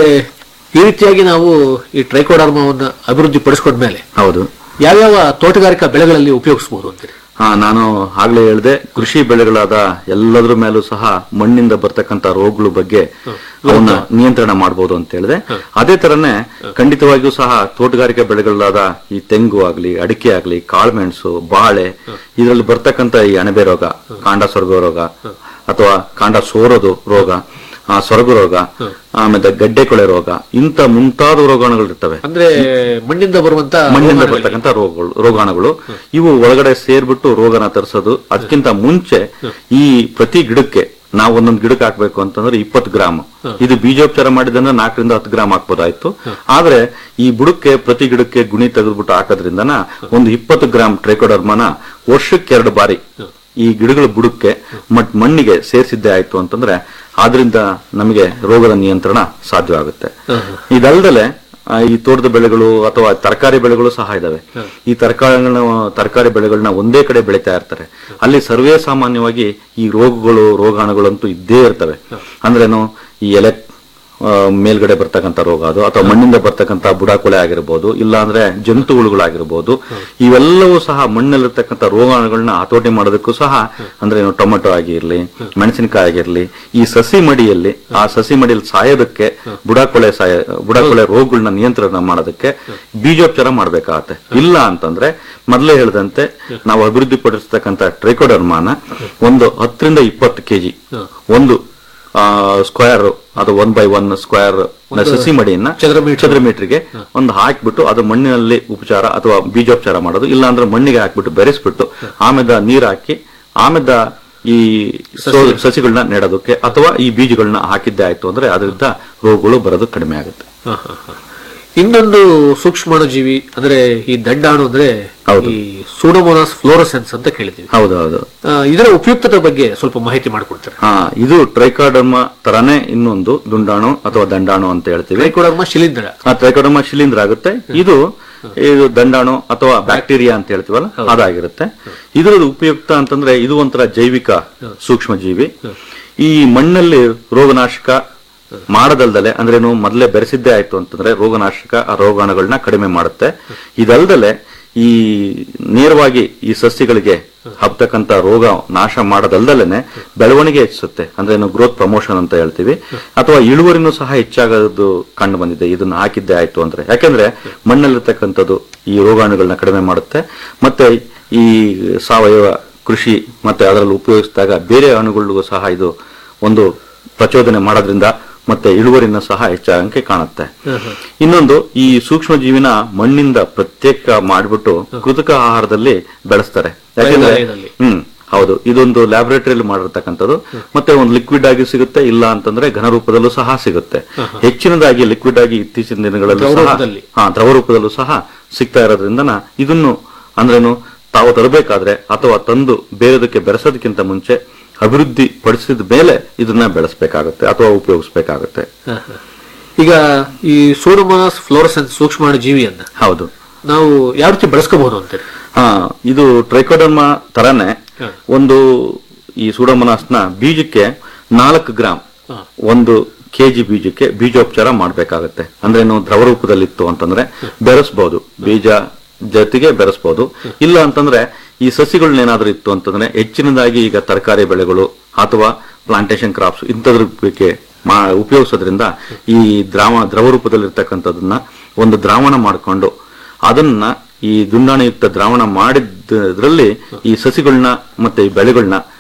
ಈ ರೀತಿಯಾಗಿ ನಾವು ಈ ಟ್ರೈಕೋಡರ್ಮವನ್ನ ಅಭಿವೃದ್ಧಿ ಪಡಿಸ್ಕೊಂಡ್ಮೇಲೆ ಹೌದು ಯಾವ್ಯಾವ ತೋಟಗಾರಿಕಾ ಬೆಳೆಗಳಲ್ಲಿ ಉಪಯೋಗಿಸಬಹುದು ಅಂತೀರಿ ಹಾ ನಾನು ಆಗ್ಲೇ ಹೇಳಿದೆ ಕೃಷಿ ಬೆಳೆಗಳಾದ ಎಲ್ಲದ್ರ ಮೇಲೂ ಸಹ ಮಣ್ಣಿಂದ ಬರ್ತಕ್ಕಂತ ರೋಗಗಳ ಬಗ್ಗೆ ಅವನ್ನ ನಿಯಂತ್ರಣ ಮಾಡಬಹುದು ಅಂತ ಹೇಳಿದೆ ಅದೇ ತರನೇ ಖಂಡಿತವಾಗಿಯೂ ಸಹ ತೋಟಗಾರಿಕೆ ಬೆಳೆಗಳಾದ ಈ ತೆಂಗು ಆಗ್ಲಿ ಅಡಿಕೆ ಆಗ್ಲಿ ಕಾಳುಮೆಣಸು ಬಾಳೆ ಇದರಲ್ಲಿ ಬರ್ತಕ್ಕಂತ ಈ ಅಣಬೆ ರೋಗ ಕಾಂಡ ಸೊರಗೋ ರೋಗ ಅಥವಾ ಕಾಂಡ ಸೋರೋದು ರೋಗ ಆ, ಸೊರಗು ರೋಗ ಆಮೇಲೆ ಗಡ್ಡೆ ಕೊಳೆ ರೋಗ ಇಂತ ಮುಂತಾದ ರೋಗಾಣುಗಳು ಇರ್ತವೆ ಅಂದ್ರೆ ಮಣ್ಣಿಂದ ಬರುವಂತ ಮಣ್ಣಿಂದ ರೋಗಾಣುಗಳಿಗೆ. ಬರ್ತಕ್ಕಂಥ ರೋಗಗಳು ರೋಗಾಣುಗಳು ಇವು ಒಳಗಡೆ ಸೇರ್ಬಿಟ್ಟು ರೋಗನ ತರಿಸೋದು ಅದಕ್ಕಿಂತ ಮುಂಚೆ ಈ ಪ್ರತಿ ಗಿಡಕ್ಕೆ ನಾವು ಒಂದೊಂದು ಗಿಡಕ್ಕೆ ಹಾಕ್ಬೇಕು ಅಂತಂದ್ರೆ ಇಪ್ಪತ್ತು ಗ್ರಾಮ್ ಇದು ಬೀಜೋಪಚಾರ ಮಾಡಿದಂದ್ರೆ ನಾಲ್ಕರಿಂದ ಹತ್ತು ಗ್ರಾಮ್ ಹಾಕ್ಬೋದಾಯ್ತು ಆದ್ರೆ ಈ ಬುಡಕ್ಕೆ ಪ್ರತಿ ಗಿಡಕ್ಕೆ ಗುಣಿ ತೆಗೆದ್ಬಿಟ್ಟು ಹಾಕೋದ್ರಿಂದನ ಒಂದು ಇಪ್ಪತ್ತು ಗ್ರಾಮ್ ಟ್ರೈಕೋಡರ್ಮನ ವರ್ಷಕ್ಕೆ ಎರಡು ಬಾರಿ ಈ ಗಿಡಗಳ ಬುಡಕ್ಕೆ ಮಟ್ ಮಣ್ಣಿಗೆ ಸೇರಿಸಿದ್ದೆ ಆಯ್ತು ಅಂತಂದ್ರೆ ಆದ್ರಿಂದ ನಮಗೆ ರೋಗದ ನಿಯಂತ್ರಣ ಸಾಧ್ಯವಾಗುತ್ತೆ ಇದಲ್ದಲೆ ಆ, ಈ ತೋಟದ ಬೆಳೆಗಳು ಅಥವಾ ತರಕಾರಿ ಬೆಳೆಗಳು ಸಹ ಇದಾವೆ ಈ ತರಕಾರಿಗಳನ್ನ ತರಕಾರಿ ಬೆಳೆಗಳನ್ನ ಒಂದೇ ಕಡೆ ಬೆಳೀತಾ ಇರ್ತಾರೆ ಅಲ್ಲಿ ಸರ್ವೇ ಸಾಮಾನ್ಯವಾಗಿ ಈ ರೋಗಗಳು ರೋಗಾಣುಗಳಂತೂ ಇದ್ದೇ ಇರ್ತವೆ ಅಂದ್ರೇನು ಈ ಎಲೆ ಆ, ಮೇಲ್ಗಡೆ ಬರ್ತಕ್ಕಂಥ ರೋಗ ಅದು ಅಥವಾ ಮಣ್ಣಿಂದ ಬರ್ತಕ್ಕಂಥ ಬುಡಾಕೊಳೆ ಆಗಿರ್ಬೋದು ಇಲ್ಲ ಅಂದ್ರೆ ಜಂತುಹುಳುಗಳಾಗಿರ್ಬೋದು ಇವೆಲ್ಲವೂ ಸಹ ಮಣ್ಣಲ್ಲಿರ್ತಕ್ಕಂಥ ರೋಗಾಣುಗಳನ್ನ ಹತೋಟಿ ಮಾಡೋದಕ್ಕೂ ಸಹ ಅಂದ್ರೆ ಏನು ಟೊಮೆಟೊ ಆಗಿರ್ಲಿ ಮೆಣಸಿನಕಾಯಿ ಆಗಿರ್ಲಿ ಈ ಸಸಿ ಮಡಿಯಲ್ಲಿ ಆ ಸಸಿ ಮಡಿಯಲ್ಲಿ ಸಾಯೋದಕ್ಕೆ ಬುಡಾಕೊಳೆ ಸಾಯ ಬುಡಾಕೊಳೆ ರೋಗಗಳನ್ನ ನಿಯಂತ್ರಣ ಮಾಡೋದಕ್ಕೆ ಬೀಜೋಪಚಾರ ಮಾಡ್ಬೇಕಾಗತ್ತೆ ಇಲ್ಲ ಅಂತಂದ್ರೆ ಮೊದಲೇ ಹೇಳಿದಂತೆ ನಾವು ಅಭಿವೃದ್ಧಿ ಪಡಿಸ್ತಕ್ಕಂಥ ಟ್ರೈಕೋಡರ್ಮಾನ ಒಂದು ಹತ್ತರಿಂದ ಇಪ್ಪತ್ತು ಕೆಜಿ ಒಂದು ಸ್ಕ್ವೇರ್ ಅದು ಒನ್ ಬೈ ಒನ್ ಸ್ಕ್ವೇರ್ ಸಸಿ ಮಡಿಯನ್ನ ಚದರ ಮೀಟರ್ಗೆ ಒಂದು ಹಾಕ್ಬಿಟ್ಟು ಅದು ಮಣ್ಣಿನಲ್ಲಿ ಉಪಚಾರ ಅಥವಾ ಬೀಜೋಪಚಾರ ಮಾಡೋದು ಇಲ್ಲ ಅಂದ್ರೆ ಮಣ್ಣಿಗೆ ಹಾಕ್ಬಿಟ್ಟು ಬೆರೆಸ್ಬಿಟ್ಟು ಆಮೇಲೆ ನೀರ್ ಹಾಕಿ ಆಮೇಲೆ ಈ ಸೋ- ಸಸಿಗಳನ್ನ ನೆಡೋದಕ್ಕೆ ಅಥವಾ ಈ ಬೀಜಗಳನ್ನ ಹಾಕಿದ್ದೆ ಆಯ್ತು ಅಂದ್ರೆ ಅದರಿಂದ ರೋಗಗಳು ಬರೋದು ಕಡಿಮೆ ಆಗುತ್ತೆ ಹ, ಹ, ಹ. ಇನ್ನೊಂದು ಸೂಕ್ಷ್ಮಾಣು ಜೀವಿ ಅಂದ್ರೆ ಈ ದಂಡಾಣು ಅಂದ್ರೆ ಈ ಸೂಡೋಮೋನಾಸ್ ಫ್ಲೋರಸೆನ್ಸ್ ಅಂತ ಕೇಳಿದೀವಿ ಹೌದು ಹೌದು ಆ, ಇದರ ಉಪಯುಕ್ತತೆ ಬಗ್ಗೆ ಸ್ವಲ್ಪ ಮಾಹಿತಿ ಮಾಡಿಕೊಡ್ತಾರೆ ಹಾ ಇದು ಟ್ರೈಕಾಡರ್ಮ ತರಾನೇ ಇನ್ನೊಂದು ದುಂಡಾಣು ಅಥವಾ ದಂಡಾಣು ಅಂತ ಹೇಳ್ತೀವಿ ಟ್ರೈಕೋಡರ್ಮ ಶಿಲೀಂಧ್ರ ಆ ಟ್ರೈಕೋಡರ್ಮ ಶಿಲೀಂಧ್ರ ಆಗುತ್ತೆ ಇದು ಇದು ದಂಡಾಣು ಅಥವಾ ಬ್ಯಾಕ್ಟೀರಿಯಾ ಅಂತ ಹೇಳ್ತೀವಲ್ಲ ಅದಾಗಿರುತ್ತೆ ಇದ್ರದ್ದು ಉಪಯುಕ್ತ ಅಂತಂದ್ರೆ ಇದು ಒಂಥರ ಜೈವಿಕ ಸೂಕ್ಷ್ಮ ಜೀವಿ ಈ ಮಣ್ಣಲ್ಲಿ ರೋಗನಾಶಕ ಮಾಡದಲ್ದಲೆ ಅಂದ್ರೇನು ಮೊದಲೇ ಬೆರೆಸಿದ್ದೇ ಆಯ್ತು ಅಂತಂದ್ರೆ ರೋಗನಾಶಕ ಆ ರೋಗಾಣುಗಳನ್ನ ಕಡಿಮೆ ಮಾಡುತ್ತೆ ಇದಲ್ದಲೆ ಈ ನೇರವಾಗಿ ಈ ಸಸ್ಯಗಳಿಗೆ ಹಬ್ತಕ್ಕಂತ ರೋಗ ನಾಶ ಮಾಡೋದಲ್ದಲೇನೆ ಬೆಳವಣಿಗೆ ಹೆಚ್ಚಿಸುತ್ತೆ ಅಂದ್ರೆ ಗ್ರೋತ್ ಪ್ರಮೋಷನ್ ಅಂತ ಹೇಳ್ತೀವಿ ಅಥವಾ ಇಳುವರಿನೂ ಸಹ ಹೆಚ್ಚಾಗೋದು ಕಂಡು ಬಂದಿದೆ ಇದನ್ನ ಹಾಕಿದ್ದೆ ಆಯ್ತು ಅಂದ್ರೆ ಯಾಕಂದ್ರೆ ಮಣ್ಣಲ್ಲಿರ್ತಕ್ಕಂಥದ್ದು ಈ ರೋಗಾಣುಗಳನ್ನ ಕಡಿಮೆ ಮಾಡುತ್ತೆ ಮತ್ತೆ ಈ ಸಾವಯವ ಕೃಷಿ ಮತ್ತೆ ಅದರಲ್ಲಿ ಉಪಯೋಗಿಸಿದಾಗ ಬೇರೆ ಅಣುಗಳಿಗೂ ಸಹ ಇದು ಒಂದು ಪ್ರಚೋದನೆ ಮಾಡೋದ್ರಿಂದ ಮತ್ತೆ ಇಳುವರಿನ ಸಹ ಹೆಚ್ಚಾಗಂಗೆ ಕಾಣುತ್ತೆ ಇನ್ನೊಂದು ಈ ಸೂಕ್ಷ್ಮ ಜೀವಿನ ಮಣ್ಣಿಂದ ಪ್ರತ್ಯೇಕ ಮಾಡಿಬಿಟ್ಟು ಕೃತಕ ಆಹಾರದಲ್ಲಿ ಬೆಳೆಸ್ತಾರೆ ಯಾಕಂದ್ರೆ ಪ್ರಯೋಗಾಲಯದಲ್ಲಿ. ಹ್ಮ್ ಹೌದು ಇದೊಂದು ಲ್ಯಾಬೊರೇಟರಿಯಲ್ಲಿ ಮಾಡಿರ್ತಕ್ಕಂಥದ್ದು ಮತ್ತೆ ಒಂದು ಲಿಕ್ವಿಡ್ ಆಗಿ ಸಿಗುತ್ತೆ ಇಲ್ಲ ಅಂತಂದ್ರೆ ಘನ ರೂಪದಲ್ಲೂ ಸಹ ಸಿಗುತ್ತೆ ಹೆಚ್ಚಿನದಾಗಿ ಲಿಕ್ವಿಡ್ ಆಗಿ ಇತ್ತೀಚಿನ ದಿನಗಳಲ್ಲಿ ದ್ರವ ಸಹ ರೂಪದಲ್ಲಿ. ಹಾ ದ್ರವ ರೂಪದಲ್ಲೂ ಸಹ ಸಿಗ್ತಾ ಇರೋದ್ರಿಂದ ಇದನ್ನು ಅಂದ್ರೇನು ತಾವು ತರಬೇಕಾದ್ರೆ ಅಥವಾ ತಂದು ಬೇರೆದಕ್ಕೆ ಬೆರೆಸೋದಕ್ಕಿಂತ ಮುಂಚೆ ಅಭಿವೃದ್ಧಿ ಪಡಿಸಿದ ಮೇಲೆ ಇದನ್ನ ಬೆಳೆಸಬೇಕಾಗುತ್ತೆ ಅಥವಾ ಉಪಯೋಗಿಸಬೇಕಾಗುತ್ತೆ ಹ, ಹ. ಈಗ ಈ ಸೂಡೋಮೋನಾಸ್ ಫ್ಲೋರಸೆನ್ಸ್ ಸೂಕ್ಷ್ಮಾಣು ಜೀವಿಯನ್ನ ಹೌದು ನಾವು ಯಾವ ರೀತಿ ಬೆಳೆಸ್ಕೋಬಹುದು ಅಂತೀರಿ ಹಾ ಇದು ಟ್ರೈಕೋಡರ್ಮಾ ತರಾನೇ ಒಂದು ಈ ಸೂಡೋಮೊನಾಸ್ನ ಬೀಜಕ್ಕೆ ನಾಲ್ಕು ಗ್ರಾಮ್ ಒಂದು ಕೆಜಿ ಬೀಜಕ್ಕೆ ಬೀಜೋಪಚಾರ ಮಾಡಬೇಕಾಗತ್ತೆ ಅಂದ್ರೆ ಏನು ದ್ರವ ರೂಪದಲ್ಲಿತ್ತು ಅಂತಂದ್ರೆ ಬೆರೆಸ್ಬಹುದು ಬೀಜ ಜೊತೆಗೆ ಬೆರೆಸ್ಬಹುದು ಇಲ್ಲ ಅಂತಂದ್ರೆ ಈ ಸಸಿಗಳನ್ನ ಏನಾದ್ರೂ ಇತ್ತು ಅಂತಂದ್ರೆ ಹೆಚ್ಚಿನದಾಗಿ ಈಗ ತರಕಾರಿ ಬೆಳೆಗಳು ಅಥವಾ ಪ್ಲಾಂಟೇಶನ್ ಕ್ರಾಪ್ಸ್ ಇಂಥದ್ರ ಬಗ್ಗೆ ಮಾ- ಉಪಯೋಗಿಸೋದ್ರಿಂದ ಈ ದ್ರಾವ ದ್ರವ ರೂಪದಲ್ಲಿರ್ತಕ್ಕಂಥದನ್ನ ಒಂದು ದ್ರಾವಣ ಮಾಡಿಕೊಂಡು ಅದನ್ನ ಈ ದುಂಡಾಣಯುಕ್ತ ದ್ರಾವಣ ಮಾಡಿದ್ರಲ್ಲಿ ಈ ಸಸಿಗಳನ್ನ ಮತ್ತೆ ಈ ಬೆಳೆಗಳನ್ನ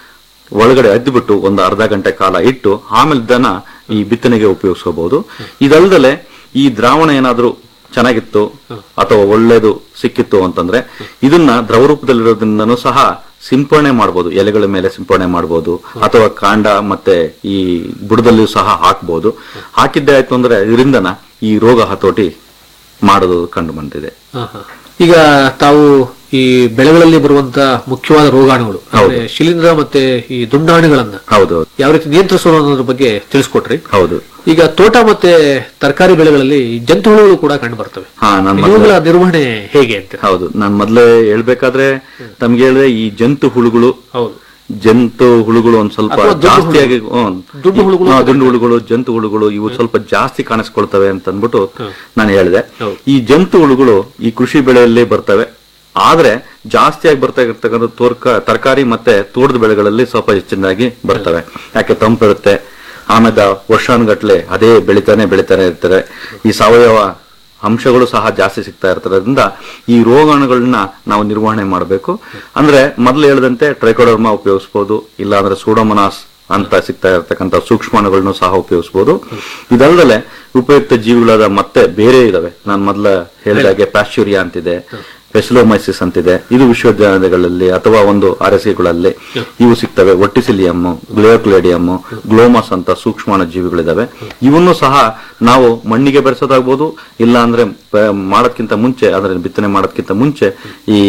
ಒಳಗಡೆ ಅದ್ಬಿಟ್ಟು ಒಂದು ಅರ್ಧ ಗಂಟೆ ಕಾಲ ಇಟ್ಟು ಆಮೇಲೆ ದನ ಈ ಬಿತ್ತನೆಗೆ ಉಪಯೋಗಿಸಬಹುದು ಇದಲ್ದಲೆ ಈ ದ್ರಾವಣ ಏನಾದ್ರೂ ಚೆನ್ನಾಗಿತ್ತು ಅಥವಾ ಒಳ್ಳೇದು ಸಿಕ್ಕಿತ್ತು ಅಂತಂದ್ರೆ ಇದನ್ನ ದ್ರವ ರೂಪದಲ್ಲಿರೋದ್ರಿಂದನೂ ಸಹ ಸಿಂಪರಣೆ ಮಾಡಬಹುದು ಎಲೆಗಳ ಮೇಲೆ ಸಿಂಪರಣೆ ಮಾಡಬಹುದು ಅಥವಾ ಕಾಂಡ ಮತ್ತೆ ಈ ಬುಡದಲ್ಲಿಯೂ ಸಹ ಹಾಕಬಹುದು ಹಾಕಿದ್ದೆ ಆಯ್ತು ಅಂದ್ರೆ ಇದರಿಂದನ ಈ ರೋಗ ಹತೋಟಿ ಮಾಡೋದು ಕಂಡು ಬಂದಿದೆ ಹ, ಹ. ಈಗ ತಾವು ಈ ಬೆಳೆಗಳಲ್ಲಿ ಬರುವಂತ ಮುಖ್ಯವಾದ ರೋಗಾಣುಗಳು ಅಂದ್ರೆ ಶಿಲೀಂಧ್ರ ಮತ್ತೆ ಈ ದುಂಡಾಣುಗಳನ್ನ ಹೌದು ಯಾವ ರೀತಿ ನಿಯಂತ್ರಿಸೋದು ಅನ್ನೋದ್ರ ಬಗ್ಗೆ ತಿಳಿಸ್ಕೊಟ್ರಿ ಹೌದು ಈಗ ತೋಟ ಮತ್ತೆ ತರಕಾರಿ ಬೆಳೆಗಳಲ್ಲಿ ಜಂತುಹುಳುಗಳು ಕೂಡ ಕಂಡು ಬರ್ತವೆ ಹಾ ನಾನು ಇವುಗಳ ನಿರ್ವಹಣೆ ಹೇಗೆ ಅಂತ ಹೌದು ನಾನ್ ಮೊದ್ಲೇ ಹೇಳ್ಬೇಕಾದ್ರೆ ತಮ್ಗೆ ಹೇಳಿದ್ರೆ ಈ ಜಂತು ಹುಳುಗಳು ಹೌದು ಜಂತು ಹುಳುಗಳು ಒಂದ್ ಸ್ವಲ್ಪ ಅಥವಾ ದುಂಡು ಜಾಸ್ತಿಯಾಗಿ ಹುಳುಗಳು. ಹ್ಮ್. ದುಂಡು ಹುಳುಗಳು ಹಾ, ದುಂಡು ಹುಳುಗಳು ಜಂತು ಹುಳುಗಳು ಇವು ಸ್ವಲ್ಪ ಜಾಸ್ತಿ ಕಾಣಿಸ್ಕೊಳ್ತವೆ ಅಂತ ಅಂದ್ಬಿಟ್ಟು ನಾನು ಹೇಳಿದೆ ಈ ಜಂತು ಹುಳುಗಳು ಈ ಕೃಷಿ ಬೆಳೆಯಲ್ಲಿ ಬರ್ತವೆ ಆದ್ರೆ ಜಾಸ್ತಿಯಾಗಿ ಬರ್ತಾ ಇರ್ತಕ್ಕಂಥ ತೋರ್ಕ ತರಕಾರಿ ಮತ್ತೆ ತೋಟದ ಬೆಳೆಗಳಲ್ಲಿ ಸ್ವಲ್ಪ ಹೆಚ್ಚಿನಾಗಿ ಬರ್ತವೆ ಯಾಕೆ ತಂಪಿರುತ್ತೆ ಆಮೇಲೆ ವರ್ಷಾನುಗಟ್ಲೆ ಅದೇ ಬೆಳಿತಾನೆ ಬೆಳಿತಾನೆ ಇರ್ತಾರೆ ಈ ಸಾವಯವ ಅಂಶಗಳು ಸಹ ಜಾಸ್ತಿ ಸಿಗ್ತಾ ಇರ್ತದ್ರಿಂದ ಈ ರೋಗಾಣುಗಳನ್ನ ನಾವು ನಿರ್ವಹಣೆ ಮಾಡಬೇಕು ಅಂದ್ರೆ ಮೊದಲು ಹೇಳಿದಂತೆ ಟ್ರೈಕೋಡರ್ಮಾ ಉಪಯೋಗಿಸಬಹುದು ಇಲ್ಲಾಂದ್ರೆ ಸೂಡೋಮೊನಾಸ್ ಅಂತ ಸಿಗ್ತಾ ಇರತಕ್ಕಂತ ಸೂಕ್ಷ್ಮಾಣುಗಳನ್ನು ಸಹ ಉಪಯೋಗಿಸಬಹುದು ಇದಲ್ಲದೆ ಉಪಯುಕ್ತ ಜೀವಿಗಳಾದ ಮತ್ತೆ ಬೇರೆ ಇದಾವೆ ನಾನು ಮೊದಲ ಹೇಳಿದಾಗೆ ಪ್ಯಾಶ್ಚೂರಿಯಾ ಅಂತಿದೆ ಪೆಸಿಲೋಮೈಸಿಸ್ ಅಂತಿದೆ ಇದು ವಿಶ್ವವಿದ್ಯಾಲಯಗಳಲ್ಲಿ ಅಥವಾ ಒಂದು ಅರಸಿಗಳಲ್ಲಿ ಇವು ಸಿಗ್ತವೆ ಒಟ್ಟಿಸಿಲಿಯಮ್ ಗ್ಲೋಕ್ಲೇಡಿಯಮ್ ಗ್ಲೋಮಸ್ ಅಂತ ಸೂಕ್ಷ್ಮಾಣು ಜೀವಿಗಳಿದಾವೆ ಇವನ್ನು ಸಹ ನಾವು ಮಣ್ಣಿಗೆ ಬೆರೆಸೋದಾಗ್ಬೋದು ಇಲ್ಲ ಅಂದ್ರೆ ಪ- ಮಾಡೋದ್ಕಿಂತ ಮುಂಚೆ ಅಂದ್ರೆ ಬಿತ್ತನೆ ಮಾಡೋದ್ಕಿಂತ ಮುಂಚೆ ಈ